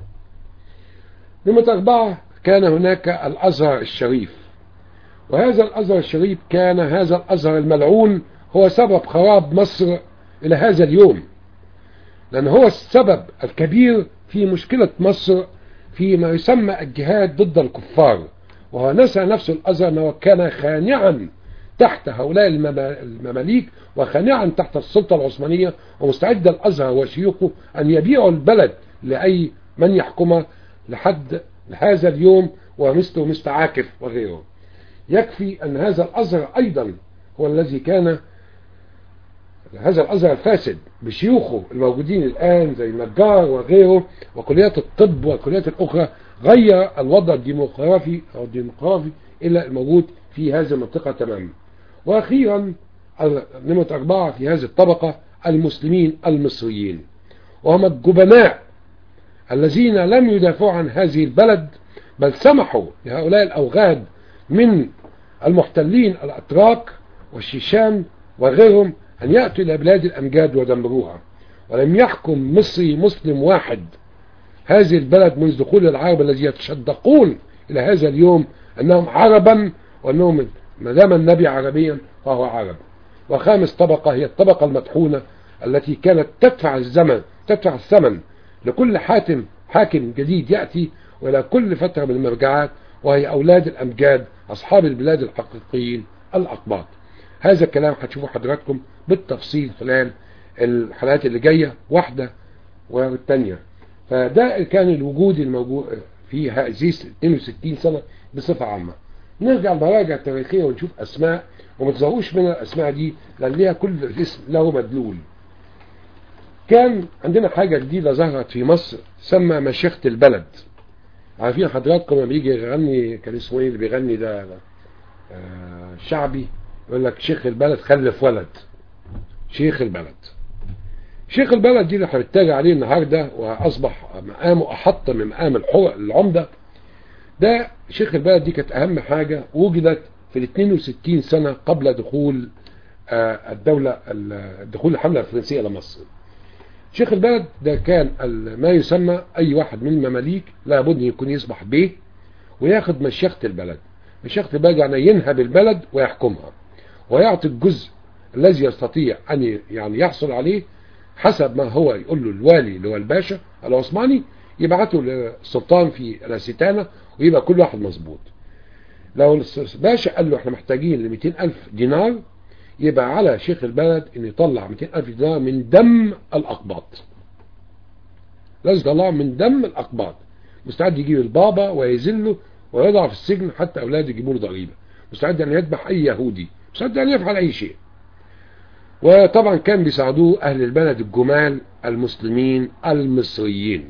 [SPEAKER 1] نمرة أربعة كان هناك الأزهر الشريف وهذا الأزهر الشريف كان هذا الأزهر الملعون هو سبب خراب مصر إلى هذا اليوم لأن هو السبب الكبير في مشكلة مصر في ما يسمى الجهاد ضد الكفار وهو نسى نفسه الأزهر أنه كان خانعا تحت هؤلاء المماليك وخانعا تحت السلطة العثمانية ومستعد الأزهر وشيوخه أن يبيعوا البلد لأي من يحكمه لحد هذا اليوم ومثله مثل عاكف وغيره يكفي أن هذا الأزهر أيضا هو الذي كان هذا الأزهر الفاسد بشيوخه الموجودين الآن زي النجار وغيره وكليات الطب والكليات الأخرى غير الوضع الديمقراطي أو الديمقراطي إلى الموجود في هذه المنطقة تماما وأخيرا نمرة أربعة في هذه الطبقة المسلمين المصريين وهم الجبناء الذين لم يدافعوا عن هذه البلد بل سمحوا لهؤلاء الأوغاد من المحتلين الأتراك والشيشان وغيرهم أن يأتوا إلى بلاد الأمجاد ودمروها ولم يحكم مصري مسلم واحد هذه البلد منذ دخول العرب الذي يتشدقون إلى هذا اليوم أنهم عربا وأنهم ما دام النبي عربيا فهو عرب وخامس طبقة هي الطبقة المطحونة التي كانت تدفع الزمن تدفع الثمن لكل حاتم حاكم جديد يأتي وإلى كل فترة من المرجعات وهي أولاد الأمجاد أصحاب البلاد الحقيقيين الأقباط هذا الكلام هتشوفوا حضراتكم بالتفصيل خلال الحلقات اللي جاية واحدة والتانية فده كان الوجود الموجود في هذه 62 سنة بصفة عامة نرجع المراجع التاريخية ونشوف أسماء وما تزهقوش من الأسماء دي لأن ليها كل اسم له مدلول كان عندنا حاجة جديدة ظهرت في مصر تسمى مشيخة البلد عارفين حضراتكم لما بيجي يغني كان اسمه ايه اللي بيغني ده آه شعبي يقول لك شيخ البلد خلف ولد شيخ البلد شيخ البلد دي اللي هنتجه عليه النهارده واصبح مقامه احط من مقام الحوق العمده ده شيخ البلد دي كانت اهم حاجه وجدت في ال 62 سنه قبل دخول آه الدوله دخول الحمله الفرنسيه الى مصر شيخ البلد ده كان ما يسمى اي واحد من المماليك لابد ان يكون يصبح بيه وياخد مشيخة البلد مشيخة البلد يعني ينهب البلد ويحكمها ويعطي الجزء الذي يستطيع ان يعني يحصل عليه حسب ما هو يقول له الوالي اللي هو الباشا العثماني يبعته للسلطان في الاستانة ويبقى كل واحد مظبوط لو الباشا قال له احنا محتاجين ل 200 ألف دينار يبقى على شيخ البلد ان يطلع 200 ألف دينار من دم الأقباط لازم يطلعه من دم الأقباط مستعد يجيب البابا ويذله ويضع في السجن حتى أولاده يجيبوا له ضريبة مستعد أن يذبح أي يهودي مستعد أن يفعل أي شيء وطبعا كان بيساعدوه أهل البلد الجمال المسلمين المصريين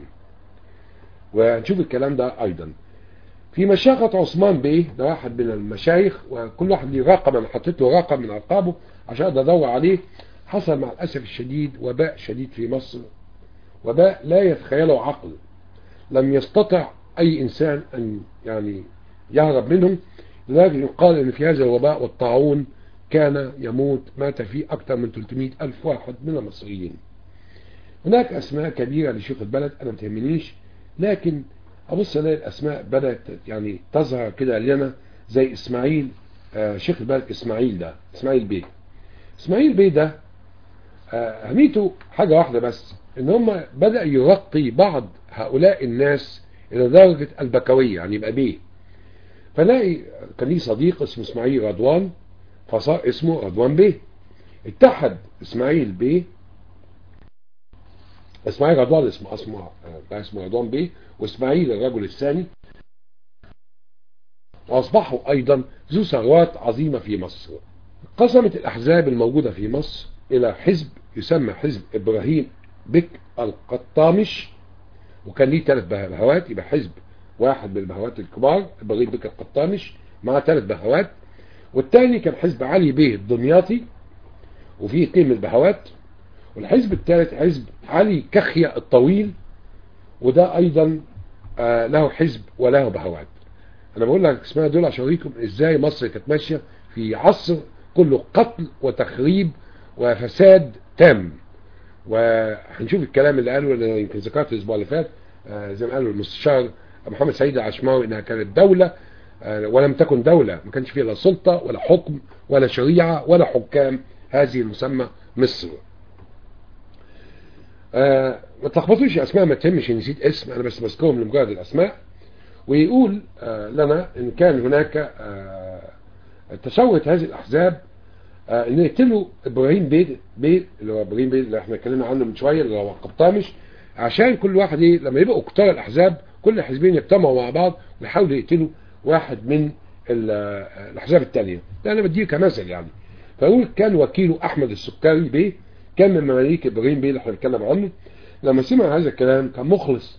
[SPEAKER 1] ونشوف الكلام ده أيضا في مشيخة عثمان بيه ده واحد من المشايخ وكل واحد ليه رقم انا حطيت له رقم من ارقامه عشان اقدر ادور عليه حصل مع الاسف الشديد وباء شديد في مصر وباء لا يتخيله عقل لم يستطع اي انسان ان يعني يهرب منهم لذلك يقال ان في هذا الوباء والطاعون كان يموت مات فيه اكثر من 300 الف واحد من المصريين هناك اسماء كبيرة لشيخ البلد انا ما تهمنيش لكن ابص الاقي الاسماء بدات يعني تظهر كده لنا زي اسماعيل آه شيخ البلد اسماعيل ده اسماعيل بيه اسماعيل بيه ده آه اهميته حاجه واحده بس ان هم بدا يرقي بعض هؤلاء الناس الى درجه البكويه يعني يبقى بيه فلاقي كان لي صديق اسمه اسماعيل رضوان فصار اسمه رضوان بيه اتحد اسماعيل بيه اسماعيل رضوان اسمه اسمه اسمه رضوان بيه واسماعيل الرجل الثاني واصبحوا ايضا ذو ثروات عظيمه في مصر قسمت الاحزاب الموجوده في مصر الى حزب يسمى حزب ابراهيم بك القطامش وكان ليه ثلاث بهوات يبقى حزب واحد من البهوات الكبار ابراهيم بك القطامش مع ثلاث بهوات والثاني كان حزب علي بيه الدمياطي وفيه اثنين من البهوات والحزب الثالث حزب علي كخية الطويل وده ايضا آه له حزب وله بهوات انا بقول لك اسمها دول عشان اوريكم ازاي مصر كانت ماشيه في عصر كله قتل وتخريب وفساد تام وهنشوف الكلام اللي قاله اللي يمكن ذكرت الاسبوع اللي فات آه زي ما قالوا المستشار محمد سعيد العشماوي انها كانت دوله آه ولم تكن دوله ما كانش فيها لا سلطه ولا حكم ولا شريعه ولا حكام هذه المسمى مصر آه ما تلخبطوش اسماء ما تهمش نسيت اسم انا بس بذكرهم لمجرد الاسماء ويقول آه لنا ان كان هناك آه تشوت هذه الاحزاب آه ان يقتلوا ابراهيم بيه بيه اللي هو ابراهيم بيه اللي احنا اتكلمنا عنه من شويه اللي هو قبطامش عشان كل واحد ايه لما يبقوا كتار الاحزاب كل حزبين يجتمعوا مع بعض ويحاولوا يقتلوا واحد من الاحزاب الثانيه ده انا بديه كمثل يعني فيقول كان وكيله احمد السكري بيه كان من مماليك ابراهيم بيه اللي احنا بنتكلم عنه لما سمع هذا الكلام كان مخلص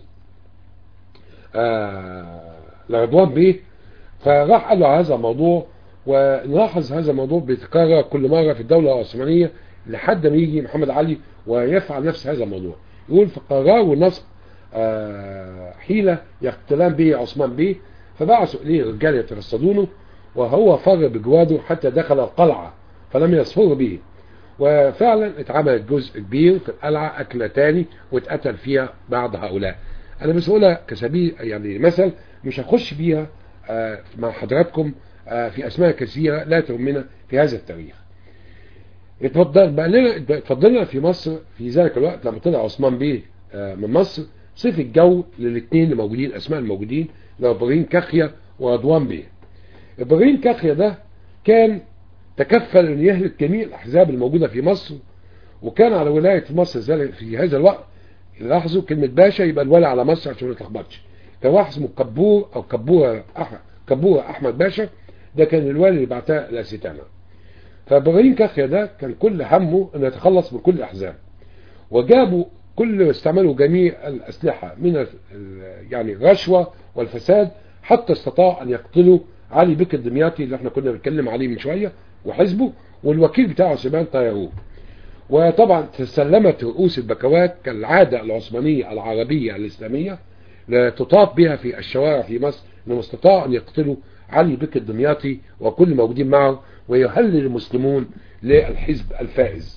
[SPEAKER 1] آه لرضوان بيه فراح قال له هذا الموضوع ونلاحظ هذا الموضوع بيتكرر كل مرة في الدولة العثمانية لحد ما يجي محمد علي ويفعل نفس هذا الموضوع يقول فقرروا نصب آه حيلة يقتلان به عثمان بيه فبعثوا إليه رجال يترصدونه وهو فر بجواده حتى دخل القلعة فلم يصفر به وفعلا اتعمل جزء كبير في القلعة أكلة تاني واتقتل فيها بعض هؤلاء أنا بس أقولها كسبيل يعني مثل مش هخش بيها آه مع حضراتكم آه في أسماء كثيرة لا تهمنا في هذا التاريخ اتفضل بقى لنا اتفضلنا في مصر في ذلك الوقت لما طلع عثمان بيه آه من مصر صف الجو للاثنين الموجودين الأسماء الموجودين اللي هو إبراهيم كخية ورضوان بيه إبراهيم كخية ده كان تكفل أن يهلك جميع الأحزاب الموجودة في مصر وكان على ولاية مصر في هذا الوقت لاحظوا كلمة باشا يبقى الولي على مصر عشان ما يتلخبطش كان واحد اسمه كبور أو كبورة أحمد كبورة أحمد باشا ده كان الوالي اللي بعتها الأستانة فإبراهيم كخيا ده كان كل همه أنه يتخلص من كل الأحزاب وجابوا كل استعملوا جميع الأسلحة من يعني الرشوة والفساد حتى استطاع أن يقتلوا علي بك الدمياطي اللي احنا كنا بنتكلم عليه من شوية وحزبه والوكيل بتاعه سليمان طيروه وطبعا تسلمت رؤوس البكوات كالعادة العثمانية العربية الإسلامية تطاف بها في الشوارع في مصر انهم استطاعوا أن يقتلوا علي بك الدمياطي وكل الموجودين معه ويهلل المسلمون للحزب الفائز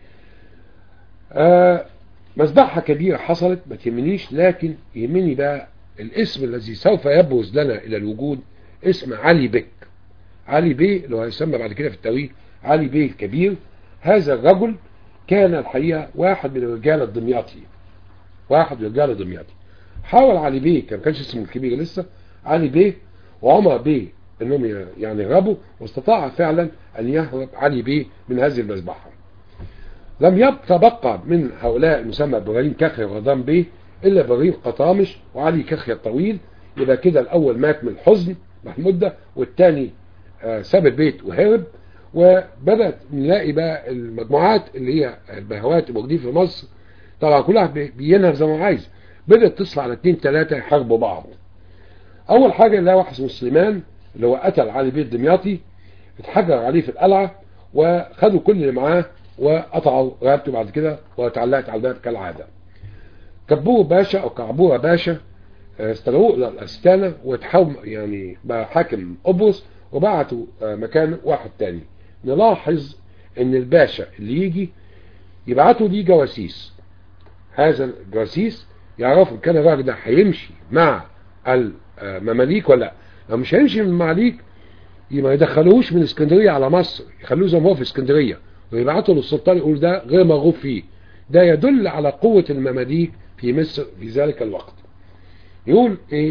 [SPEAKER 1] آه مذبحة كبيرة حصلت ما تهمنيش لكن يهمني بقى الاسم الذي سوف يبرز لنا إلى الوجود اسم علي بك علي بيه اللي هو هيسمى بعد كده في التاريخ علي بيه الكبير هذا الرجل كان الحقيقة واحد من الرجال الدمياطي واحد من الرجال الدمياطي حاول علي بيه كان كانش اسمه الكبير لسه علي بيه وعمر بيه انهم يعني هربوا واستطاع فعلا ان يهرب علي بيه من هذه المذبحة لم يتبقى من هؤلاء المسمى ابراهيم كخي وغضام بيه الا ابراهيم قطامش وعلي كخي الطويل يبقى كده الاول مات من الحزن محمودة والثاني آه ساب البيت وهرب وبدأت نلاقي بقى المجموعات اللي هي البهوات الموجودين في مصر طبعا كل واحد بينهب زي ما عايز بدأت تصل على اثنين ثلاثة يحاربوا بعض اول حاجة اللي واحد اسمه سليمان اللي هو قتل علي بيه الدمياطي اتحجر عليه في القلعة وخدوا كل اللي معاه وقطعوا رقبته بعد كده وتعلقت على الباب كالعادة كبوه باشا او كعبوره باشا استدعوه الى الاستانة وتحول يعني بقى حاكم قبرص وبعتوا مكان واحد تاني نلاحظ ان الباشا اللي يجي يبعتوا ليه جواسيس هذا الجواسيس يعرفوا كان الراجل ده هيمشي مع المماليك ولا لا لو مش هيمشي من المماليك ما يدخلوهوش من اسكندرية على مصر يخلوه زي ما هو في اسكندرية ويبعتوا للسلطان يقول ده غير مرغوب فيه ده يدل على قوة المماليك في مصر في ذلك الوقت يقول ايه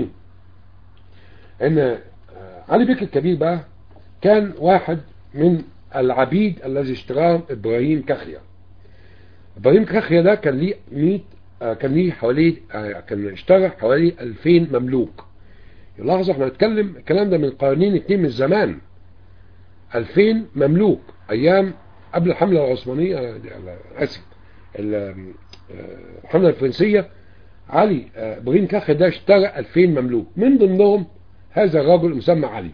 [SPEAKER 1] ان علي بك الكبير بقى كان واحد من العبيد الذي اشتراه ابراهيم كخيا ابراهيم كخيا ده كان ليه 100 كان ليه حوالي كان اشترى حوالي 2000 مملوك يلاحظوا احنا بنتكلم الكلام ده من قرنين اتنين من زمان 2000 مملوك ايام قبل الحملة العثمانية اسف الحملة الفرنسية علي ابراهيم كخيا ده اشترى 2000 مملوك من ضمنهم هذا الرجل مسمى علي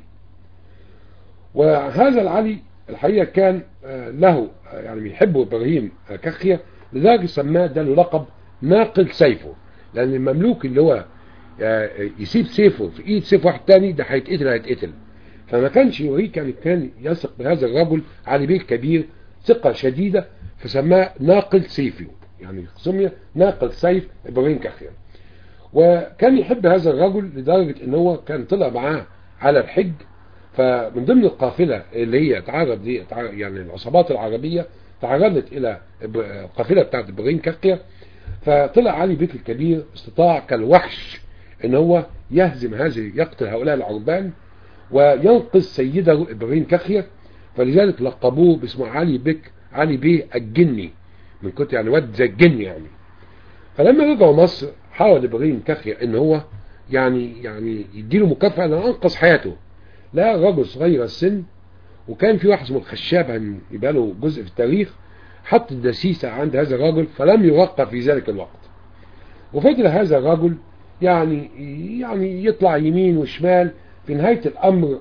[SPEAKER 1] وهذا العلي الحقيقة كان له يعني بيحبه ابراهيم كخيا لذلك سماه ده له لقب ناقل سيفه لان المملوك اللي هو يسيب سيفه في ايد سيف واحد تاني ده هيتقتل هيتقتل فما كانش يوريك يعني كان يثق بهذا الرجل علي بيه الكبير ثقة شديدة فسماه ناقل سيفه يعني سمي ناقل سيف ابراهيم كخيا وكان يحب هذا الرجل لدرجة ان هو كان طلع معاه على الحج فمن ضمن القافلة اللي هي تعرض دي يعني العصابات العربية تعرضت الى القافلة بتاعت ابراهيم كخيا فطلع علي بيك الكبير استطاع كالوحش ان هو يهزم هذه يقتل هؤلاء العربان وينقذ سيده ابراهيم كخيا فلذلك لقبوه باسمه علي بك علي بيه الجني من كنت يعني ود زي الجن يعني فلما رجعوا مصر حاول ابراهيم كخيا ان هو يعني يعني يديله مكافأة لأن أنقذ حياته لا رجل صغير السن وكان في واحد اسمه الخشاب يبقى له جزء في التاريخ حط الدسيسة عند هذا الرجل فلم يوقع في ذلك الوقت وفضل هذا الرجل يعني يعني يطلع يمين وشمال في نهاية الأمر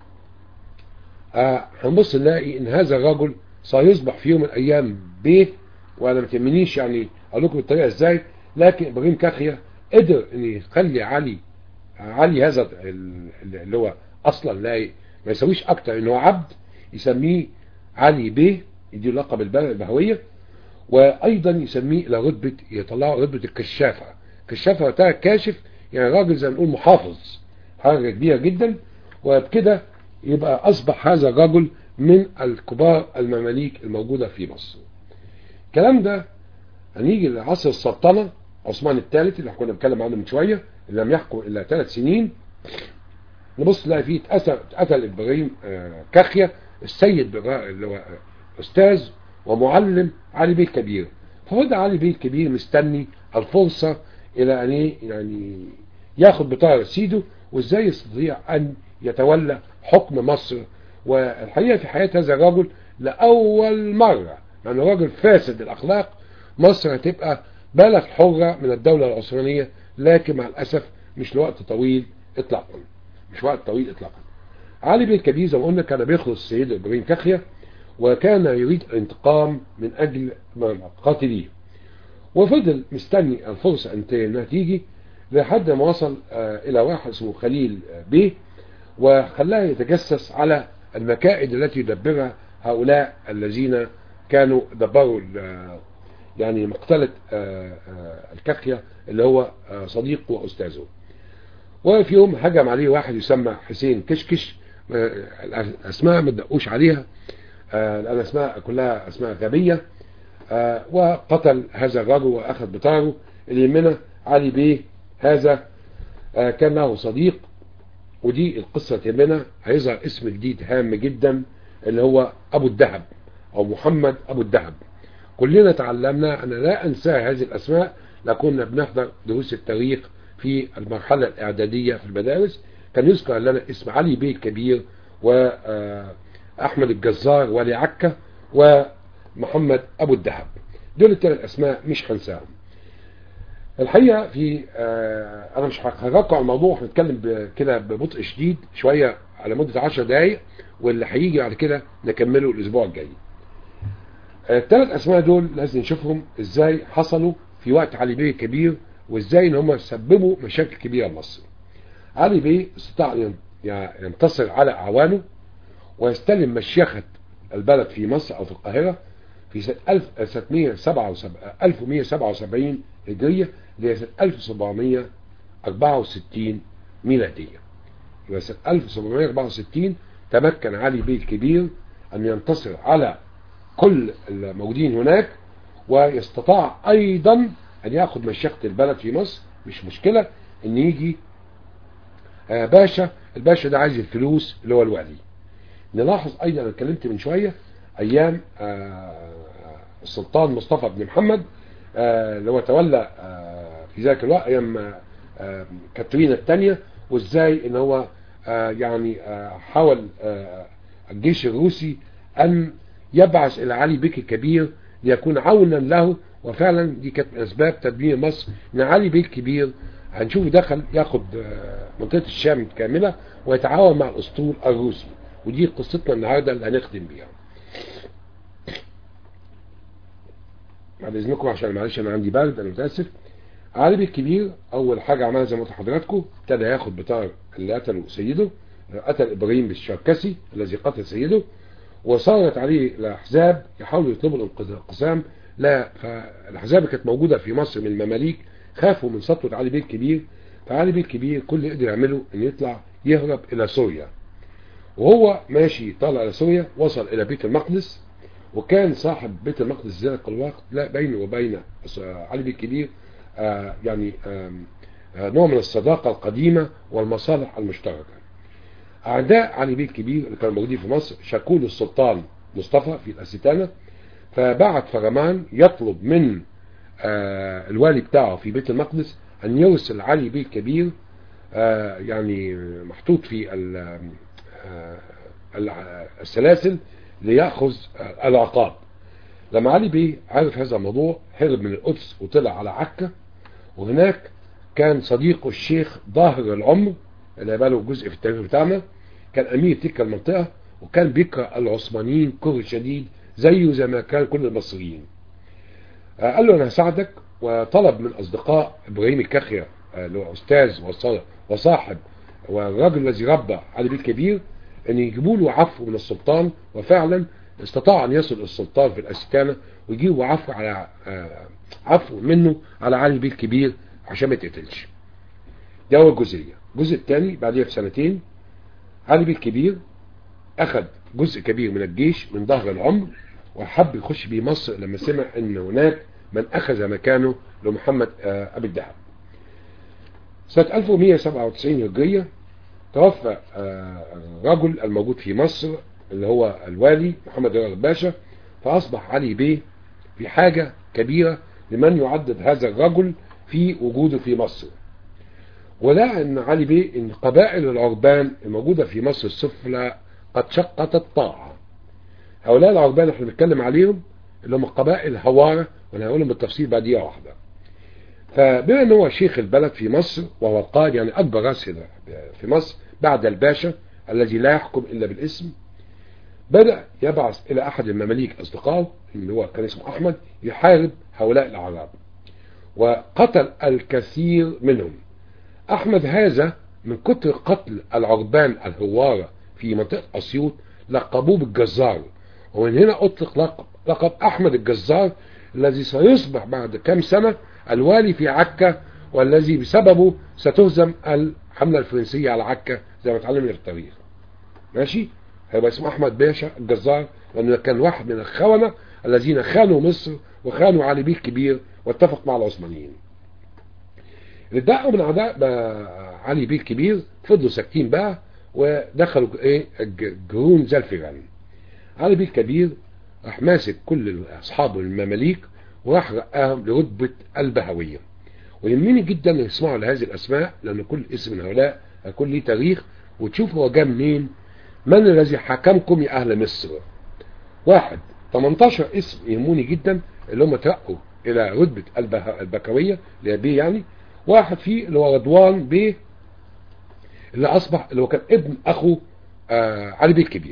[SPEAKER 1] آه هنبص نلاقي ان هذا الرجل سيصبح في يوم من الايام بيه وانا ما تهمنيش يعني اقول لكم الطريقه ازاي لكن ابراهيم كاخيا قدر ان يخلي علي علي هذا اللي هو اصلا لا ما يسويش اكتر ان هو عبد يسميه علي بيه يديله لقب البهويه وايضا يسميه الى رتبه يطلعه رتبه الكشافه الكشافه وقتها كاشف يعني راجل زي ما نقول محافظ حاجه كبيره جدا وبكده يبقى أصبح هذا الرجل من الكبار المماليك الموجودة في مصر الكلام ده هنيجي لعصر السلطنة عثمان الثالث اللي كنا بنتكلم عنه من شوية اللي لم يحكم إلا ثلاث سنين نبص نلاقي فيه اتقتل إبراهيم كخية السيد اللي هو أستاذ ومعلم علي بيه الكبير فهو علي بيه الكبير مستني الفرصة إلى أن يعني ياخد بطار سيده وإزاي يستطيع أن يتولى حكم مصر والحقيقة في حياة هذا الرجل لأول مرة يعني راجل فاسد الأخلاق مصر هتبقى بلد حرة من الدولة العثمانية لكن مع الأسف مش لوقت طويل إطلاقا مش وقت طويل إطلاقا علي بن الكبير زي ما قلنا كان بيخلص السيد إبراهيم كخية وكان يريد الانتقام من أجل قاتليه وفضل مستني الفرصة أنها تيجي لحد ما وصل إلى واحد اسمه خليل بيه وخلاه يتجسس على المكائد التي يدبرها هؤلاء الذين كانوا دبروا يعني مقتلة الكخية اللي هو صديقه وأستاذه وفي يوم هجم عليه واحد يسمى حسين كشكش الأسماء ما تدقوش عليها الأسماء كلها أسماء غبية وقتل هذا الرجل وأخذ بطاره اللي يهمنا علي بيه هذا كان له صديق ودي القصة تهمنا هيظهر اسم جديد هام جدا اللي هو أبو الدهب أو محمد أبو الدهب كلنا تعلمنا أنا لا أنسى هذه الأسماء لكنا بنحضر دروس التاريخ في المرحلة الإعدادية في المدارس كان يذكر لنا اسم علي بيه الكبير وأحمد الجزار ولي عكا ومحمد أبو الدهب دول الثلاث أسماء مش هنساهم الحقيقة في آه أنا مش هخرجكم على الموضوع هنتكلم كده ببطء شديد شوية على مدة 10 دقايق واللي هيجي بعد كده نكمله الأسبوع الجاي الثلاث أسماء دول لازم نشوفهم إزاي حصلوا في وقت علي بيه الكبير وإزاي إن هم سببوا مشاكل كبيرة لمصر علي بيه استطاع ينتصر على أعوانه ويستلم مشيخة البلد في مصر أو في القاهرة في سنة 1177 هجرية اللي هي سنة 1764 ميلادية يبقى سنة 1764 تمكن علي بيه الكبير أن ينتصر على كل الموجودين هناك ويستطاع أيضا أن يأخذ مشيخة البلد في مصر مش مشكلة أن يجي باشا الباشا ده عايز الفلوس اللي هو الوالي نلاحظ أيضا أنا اتكلمت من شوية أيام السلطان مصطفى بن محمد اللي هو تولى في ذاك الوقت أيام كاترينا الثانية وإزاي إن هو يعني حاول الجيش الروسي أن يبعث إلى علي بيك الكبير ليكون عونا له وفعلا دي كانت من أسباب تدمير مصر إن علي بيك الكبير هنشوف دخل ياخد منطقة الشام كاملة ويتعاون مع الأسطول الروسي ودي قصتنا النهاردة اللي هنخدم بيها بعد اذنكم عشان معلش انا عندي برد انا متاسف علي بيه الكبير اول حاجه عملها زي ما قلت لحضراتكم ابتدى ياخد بطار اللي قتله سيده قتل ابراهيم بالشركسي الذي قتل سيده وصارت عليه الاحزاب يحاولوا يطلبوا الانقسام لا فالاحزاب كانت موجوده في مصر من المماليك خافوا من سطوه علي بيه الكبير فعلي بيه الكبير كل اللي قدر يعمله انه يطلع يهرب الى سوريا وهو ماشي طالع الى سوريا وصل الى بيت المقدس وكان صاحب بيت المقدس ذلك الوقت لا بينه وبين علي بن الكبير آه يعني آه آه نوع من الصداقة القديمة والمصالح المشتركة أعداء علي بن الكبير اللي كانوا موجودين في مصر شكوا للسلطان مصطفى في الأستانة فبعت فرمان يطلب من الوالي بتاعه في بيت المقدس أن يرسل علي بن الكبير يعني محطوط في السلاسل ليأخذ العقاب لما علي بيه عرف هذا الموضوع هرب من القدس وطلع على عكا وهناك كان صديقه الشيخ ظاهر العمر اللي بقى له جزء في التاريخ بتاعنا كان امير تلك المنطقه وكان بيكره العثمانيين كره شديد زيه زي ما كان كل المصريين قال له انا هساعدك وطلب من اصدقاء ابراهيم الكخية اللي هو استاذ وصاحب والراجل الذي ربى علي بيه الكبير ان يجيبوا له عفو من السلطان وفعلا استطاع ان يصل السلطان في الاستكانه ويجيبوا عفو على عفو منه على علي بيه الكبير عشان ما يتقتلش دي اول جزئيه الجزء الثاني بعديها بسنتين علي بيه الكبير اخذ جزء كبير من الجيش من ظهر العمر وحب يخش بيه مصر لما سمع ان هناك من اخذ مكانه لمحمد ابي الدهب سنة 1197 هجرية توفى الرجل الموجود في مصر اللي هو الوالي محمد رغب باشا فأصبح علي بيه في حاجة كبيرة لمن يعدد هذا الرجل في وجوده في مصر ولقى ان علي بيه ان قبائل العربان الموجودة في مصر السفلى قد شقت الطاعة هؤلاء العربان احنا بنتكلم عليهم اللي هم قبائل هوارة وانا هقولهم بالتفصيل بعد دقيقه واحده فبما ان هو شيخ البلد في مصر وهو القائد يعني اكبر راس في مصر بعد الباشا الذي لا يحكم الا بالاسم بدأ يبعث الى احد المماليك اصدقائه اللي هو كان اسمه احمد يحارب هؤلاء الاعراب وقتل الكثير منهم احمد هذا من كتر قتل العربان الهوارة في منطقة اسيوط لقبوه بالجزار ومن هنا اطلق لقب لقب احمد الجزار الذي سيصبح بعد كم سنة الوالي في عكا والذي بسببه ستهزم الحملة الفرنسية على عكا زي ما اتعلمنا في التاريخ ماشي هيبقى اسمه احمد باشا الجزار لانه كان واحد من الخونة الذين خانوا مصر وخانوا علي بيه الكبير واتفق مع العثمانيين اللي اتدقوا من اعداء علي بيه الكبير فضلوا ساكتين بقى ودخلوا ايه جرون زي الفيران علي بيه الكبير راح ماسك كل اصحابه المماليك وراح رقاهم لرتبة البهوية ويهمني جدا ان يسمعوا لهذه الاسماء لان كل اسم من هؤلاء هيكون ليه تاريخ وتشوفوا هو جاء منين من الذي حكمكم يا اهل مصر واحد 18 اسم يهموني جدا اللي هم ترقوا الى رتبة البكوية اللي هي بيه يعني واحد فيه اللي هو رضوان بيه اللي اصبح اللي هو كان ابن اخو آه علي بيه الكبير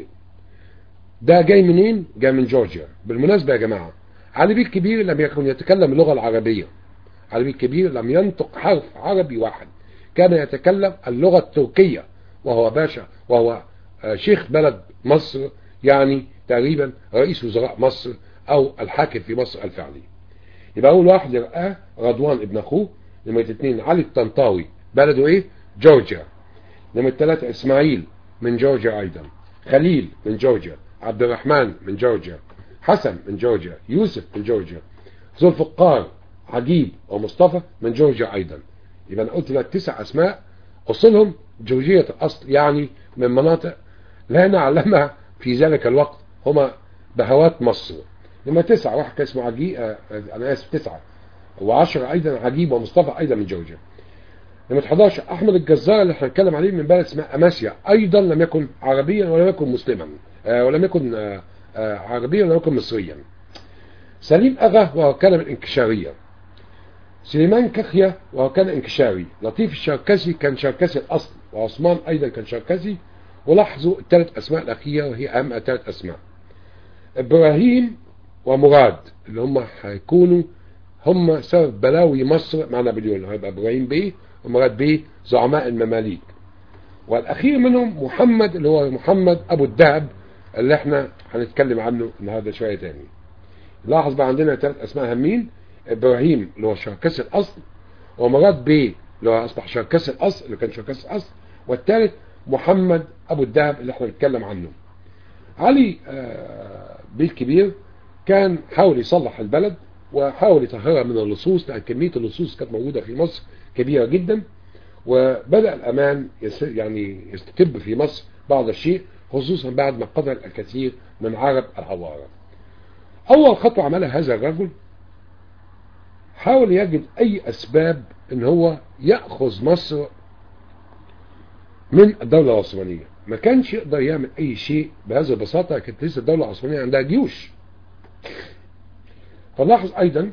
[SPEAKER 1] ده جاي منين جاي من جورجيا بالمناسبة يا جماعة علي بيه الكبير لم يكن يتكلم اللغة العربية علي بيه الكبير لم ينطق حرف عربي واحد كان يتكلم اللغة التركية وهو باشا وهو آه شيخ بلد مصر يعني تقريبا رئيس وزراء مصر او الحاكم في مصر الفعلي يبقى اول واحد يرقاه رضوان ابن اخوه نمرة اتنين علي الطنطاوي بلده ايه جورجيا نمرة ثلاثة اسماعيل من جورجيا ايضا خليل من جورجيا عبد الرحمن من جورجيا حسن من جورجيا يوسف من جورجيا ذو الفقار عجيب ومصطفى من جورجيا ايضا يبقى انا قلت لك تسع اسماء اصلهم جورجية الاصل يعني من مناطق لا نعلمها في ذلك الوقت هما بهوات مصر لما تسعة واحد كان اسمه عجيب آه انا اسف تسعة وعشرة ايضا عجيب ومصطفى ايضا من جورجيا لما 11 احمد الجزار اللي هنتكلم عليه من بلد اسمها اماسيا ايضا لم يكن عربيا ولم يكن مسلما آه ولم يكن آه آه عربيا ولم يكن مصريا سليم اغا وهو كان من انكشارية سليمان كخية وهو كان انكشاري لطيف الشركسي كان شركسي الاصل وعثمان ايضا كان شركسي ولاحظوا الثلاث اسماء الاخيرة وهي اهم ثلاث اسماء ابراهيم ومراد اللي هم هيكونوا هم سبب بلاوي مصر مع نابليون هيبقى ابراهيم بيه ومراد بيه زعماء المماليك والاخير منهم محمد اللي هو محمد ابو الدهب اللي احنا هنتكلم عنه النهارده شويه تاني لاحظ بقى عندنا ثلاث اسماء هامين ابراهيم اللي هو شركسي الاصل ومراد بيه اللي هو اصبح شركسي الاصل اللي كان شركسي الاصل والثالث محمد ابو الدهب اللي احنا بنتكلم عنه علي بيه الكبير كان حاول يصلح البلد وحاول يطهرها من اللصوص لان كميه اللصوص كانت موجوده في مصر كبيره جدا وبدا الامان يعني يستتب في مصر بعض الشيء خصوصا بعد ما قتل الكثير من عرب الهوارة اول خطوه عملها هذا الرجل حاول يجد اي اسباب ان هو ياخذ مصر من الدوله العثمانيه ما كانش يقدر يعمل اي شيء بهذه البساطه كانت لسه الدوله العثمانيه عندها جيوش فلاحظ ايضا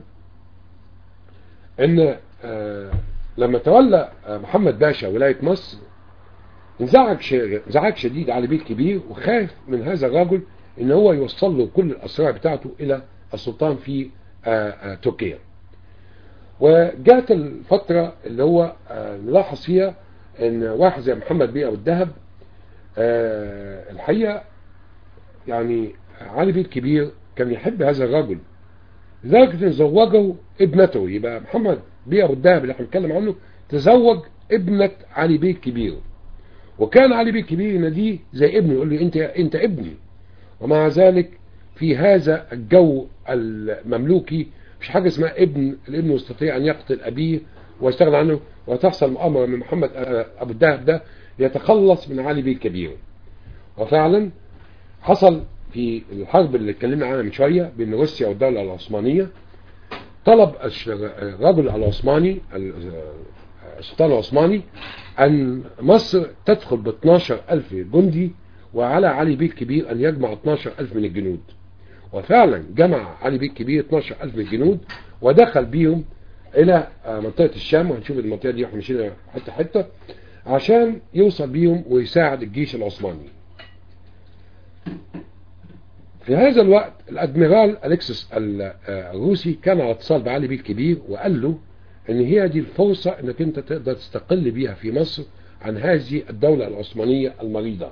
[SPEAKER 1] ان آه لما تولى آه محمد باشا ولاية مصر انزعج انزعاج شديد على بيه الكبير وخاف من هذا الرجل ان هو يوصل له كل الاسرار بتاعته الى السلطان في آه تركيا وجاءت الفترة اللي هو نلاحظ فيها ان واحد زي محمد بيه ابو الدهب الحقيقة يعني علي بيه الكبير كان يحب هذا الرجل لدرجة ان زوجه ابنته يبقى محمد بيه ابو الدهب اللي احنا بنتكلم عنه تزوج ابنة علي بيه الكبير وكان علي بيه الكبير يناديه زي ابنه يقول له انت انت ابني ومع ذلك في هذا الجو المملوكي مش حاجة اسمها ابن الابن يستطيع ان يقتل ابيه ويستغنى عنه وتحصل مؤامرة من محمد ابو الدهب ده يتخلص من علي بيه الكبير وفعلا حصل في الحرب اللي اتكلمنا عنها من شوية بين روسيا والدولة العثمانية طلب الرجل العثماني السلطان العثماني أن مصر تدخل ب 12 ألف جندي وعلى علي بيه الكبير أن يجمع 12 ألف من الجنود وفعلا جمع علي بيه الكبير 12 ألف من الجنود ودخل بيهم إلى منطقة الشام وهنشوف المنطقة دي احنا مشينا حتة حتة عشان يوصل بيهم ويساعد الجيش العثماني في هذا الوقت الادميرال الكسس الروسي كان على اتصال بعلي بيه الكبير وقال له ان هي دي الفرصة انك انت تقدر تستقل بيها في مصر عن هذه الدولة العثمانية المريضة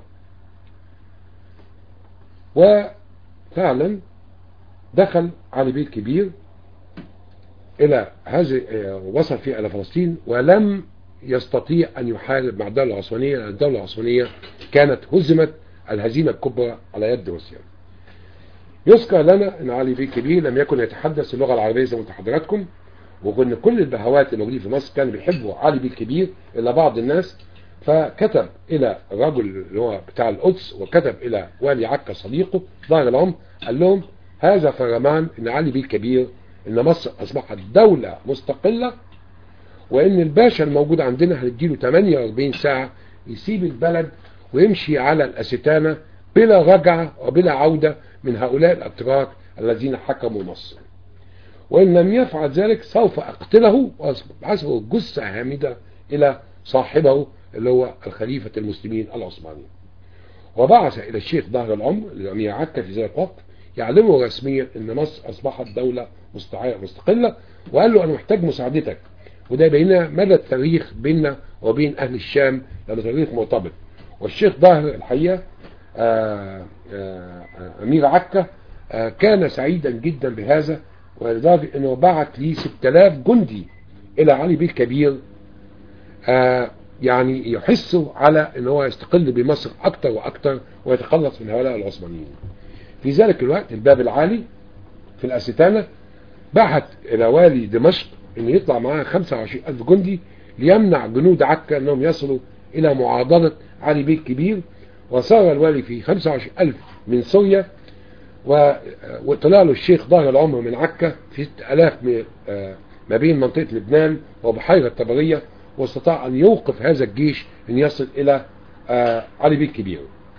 [SPEAKER 1] وفعلا دخل علي بيه الكبير الى هذه وصل فيه الى فلسطين ولم يستطيع ان يحارب مع الدولة العثمانية لان الدولة العثمانية كانت هزمت الهزيمة الكبرى على يد روسيا يذكر لنا ان علي بيه الكبير لم يكن يتحدث اللغة العربية زي ما حضراتكم وكن كل البهوات الموجودين في مصر كانوا بيحبوا علي بيه الكبير الا بعض الناس فكتب الى الرجل اللي هو بتاع القدس وكتب الى والي عكا صديقه ظاهر العمر قال لهم هذا فرمان ان علي بيه الكبير ان مصر اصبحت دولة مستقلة وان الباشا الموجود عندنا هنديله 48 ساعة يسيب البلد ويمشي على الأستانة بلا رجعة وبلا عودة من هؤلاء الأتراك الذين حكموا مصر وإن لم يفعل ذلك سوف أقتله وأبعثه جثة هامدة إلى صاحبه اللي هو الخليفة المسلمين العثماني وبعث إلى الشيخ ظهر العمر الأمير عكا في ذلك الوقت يعلمه رسميا أن مصر أصبحت دولة مستقلة وقال له أنا محتاج مساعدتك وده بيننا مدى التاريخ بيننا وبين أهل الشام لأنه تاريخ مرتبط والشيخ ظاهر الحقيقة آآ آآ أمير عكا كان سعيدا جدا بهذا ولذلك أنه بعت لي 6000 جندي إلى علي بيه الكبير يعني يحسوا على أنه هو يستقل بمصر أكثر وأكثر ويتخلص من هؤلاء العثمانيين في ذلك الوقت الباب العالي في الأستانة بعت إلى والي دمشق أنه يطلع معاه 25 ألف جندي ليمنع جنود عكا أنهم يصلوا إلى معاضلة علي بيه الكبير وصار الوالي في 25 ألف من سوريا وطلع له الشيخ ظاهر العمر من عكا في 6000 ما بين منطقة لبنان وبحيرة طبرية واستطاع أن يوقف هذا الجيش أن يصل إلى علي بيه الكبير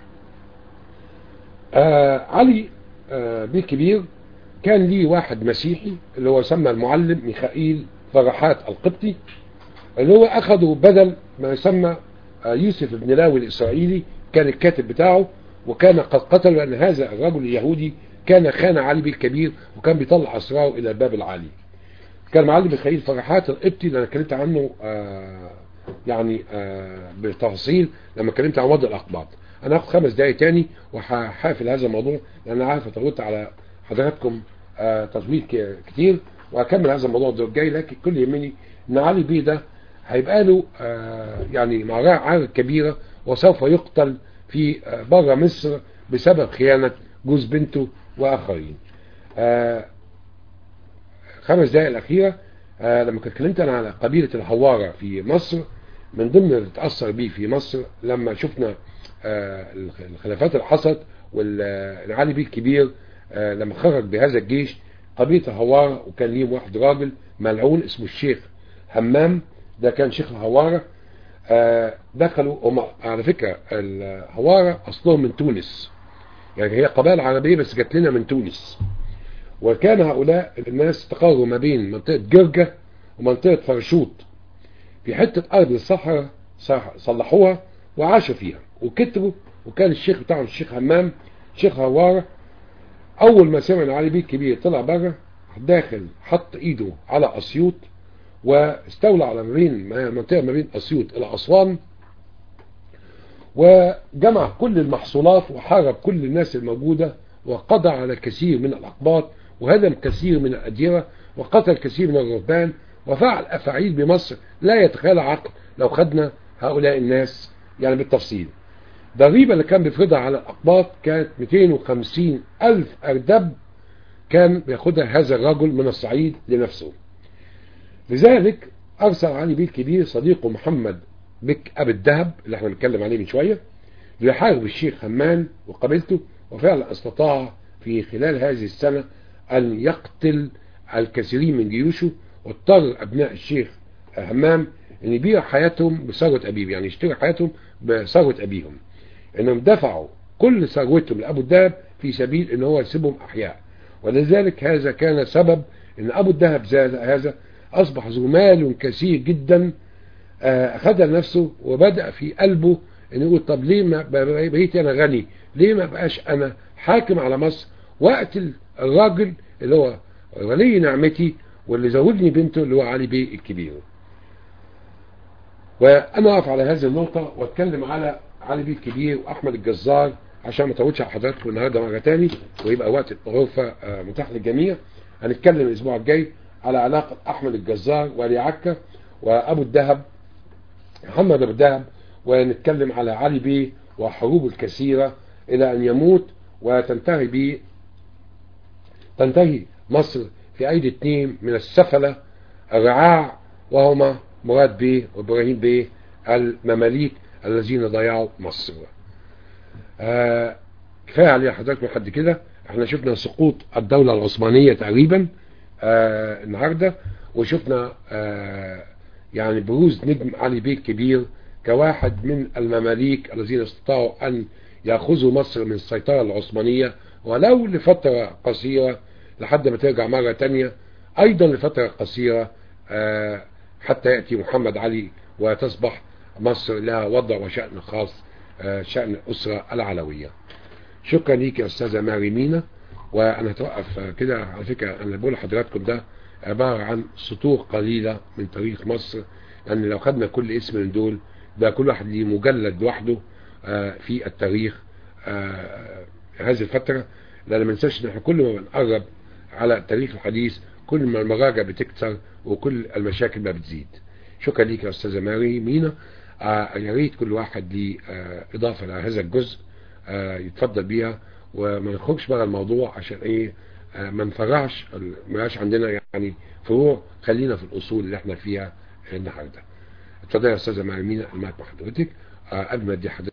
[SPEAKER 1] علي بيه الكبير كان ليه واحد مسيحي اللي هو سمى المعلم ميخائيل فرحات القبطي اللي هو أخذه بدل ما يسمى يوسف بن لاوي الإسرائيلي كان الكاتب بتاعه وكان قد قتل لأن هذا الرجل اليهودي كان خان علي بيه الكبير وكان بيطلع أسراره إلى الباب العالي كان معلم ميخائيل فرحات القبطي اللي أنا اتكلمت عنه آآ يعني آآ بالتفاصيل لما اتكلمت عن وضع الأقباط أنا هاخد خمس دقايق تاني وهحافل هذا الموضوع لأن أنا عارف طولت على حضراتكم تطويل كتير وهكمل هذا الموضوع الدور الجاي لكن كل يهمني ان علي بيه ده هيبقى له يعني معركة كبيرة وسوف يقتل في بره مصر بسبب خيانة جوز بنته واخرين خمس دقائق الاخيرة لما اتكلمت انا على قبيلة الحوارة في مصر من ضمن اللي اتأثر بيه في مصر لما شفنا الخلافات اللي حصلت والعلي بيه الكبير لما خرج بهذا الجيش قبيلة الهوارة وكان ليهم واحد راجل ملعون اسمه الشيخ همام ده كان شيخ الهوارة دخلوا هم على فكرة الهوارة أصلهم من تونس يعني هي قبائل عربية بس جات لنا من تونس وكان هؤلاء الناس تقروا ما بين منطقة جرجة ومنطقة فرشوط في حتة أرض الصحراء صلحوها وعاشوا فيها وكتبوا وكان الشيخ بتاعهم الشيخ همام شيخ هوارة اول ما سمع علي بيه الكبير طلع بره داخل حط ايده على اسيوط واستولى على ما بين منطقه ما بين اسيوط الى اسوان وجمع كل المحصولات وحارب كل الناس الموجوده وقضى على كثير من الاقباط وهدم كثير من الاديره وقتل كثير من الرهبان وفعل افاعيل بمصر لا يتخيل عقل لو خدنا هؤلاء الناس يعني بالتفصيل الضريبة اللي كان بيفرضها على الأقباط كانت 250 ألف أردب كان بياخدها هذا الرجل من الصعيد لنفسه لذلك أرسل علي بيه الكبير صديقه محمد بك أبي الدهب اللي احنا بنتكلم عليه من شوية ليحارب الشيخ همام وقبيلته وفعلا استطاع في خلال هذه السنة أن يقتل الكثيرين من جيوشه واضطر أبناء الشيخ همام أن يبيعوا حياتهم بثروة أبيهم يعني يشتروا حياتهم بثروة أبيهم انهم دفعوا كل ثروتهم لابو الدهب في سبيل ان هو يسيبهم احياء ولذلك هذا كان سبب ان ابو الذهب هذا اصبح ذو مال كثير جدا اخذها لنفسه وبدأ في قلبه ان يقول طب ليه ما بقيت انا غني ليه ما بقاش انا حاكم على مصر واقتل الراجل اللي هو ولي نعمتي واللي زوجني بنته اللي هو علي بيه الكبير وانا اقف على هذه النقطة واتكلم على علي بيه الكبير واحمد الجزار عشان ما اطولش على حضراتكم النهارده مرة تاني ويبقى وقت الغرفة متاح للجميع هنتكلم الاسبوع الجاي على علاقة احمد الجزار وعلي عكا وابو الدهب محمد ابو الدهب ونتكلم على علي بيه وحروبه الكثيرة الى ان يموت وتنتهي به تنتهي مصر في ايدي اثنين من السفلة الرعاع وهما مراد بيه وابراهيم بيه المماليك الذين ضيعوا مصر آه كفاية عليها حضرتك لحد كده احنا شفنا سقوط الدولة العثمانية تقريبا آه النهاردة وشفنا آه يعني بروز نجم علي بيه الكبير كواحد من المماليك الذين استطاعوا ان يأخذوا مصر من السيطرة العثمانية ولو لفترة قصيرة لحد ما ترجع مرة تانية ايضا لفترة قصيرة آه حتى يأتي محمد علي وتصبح مصر لها وضع وشأن خاص آه شأن الأسرة العلوية شكرا ليك يا أستاذة ماري مينا وأنا هتوقف آه كده على فكرة أنا بقول لحضراتكم ده عبارة عن سطور قليلة من تاريخ مصر لأن لو خدنا كل اسم من دول ده كل واحد ليه مجلد لوحده في التاريخ هذه الفترة لأن ما ننساش إن احنا كل ما بنقرب على التاريخ الحديث كل ما المراجع بتكتر وكل المشاكل ما بتزيد شكرا ليك يا أستاذة ماري مينا يا ريت كل واحد ليه إضافة لهذا الجزء يتفضل بيها وما نخرجش بره الموضوع عشان ايه ما نفرعش ما عندنا يعني فروع خلينا في الأصول اللي احنا فيها النهارده اتفضل يا أستاذة ماري مينا المايك مع حضرتك قبل ما ادي حضرتك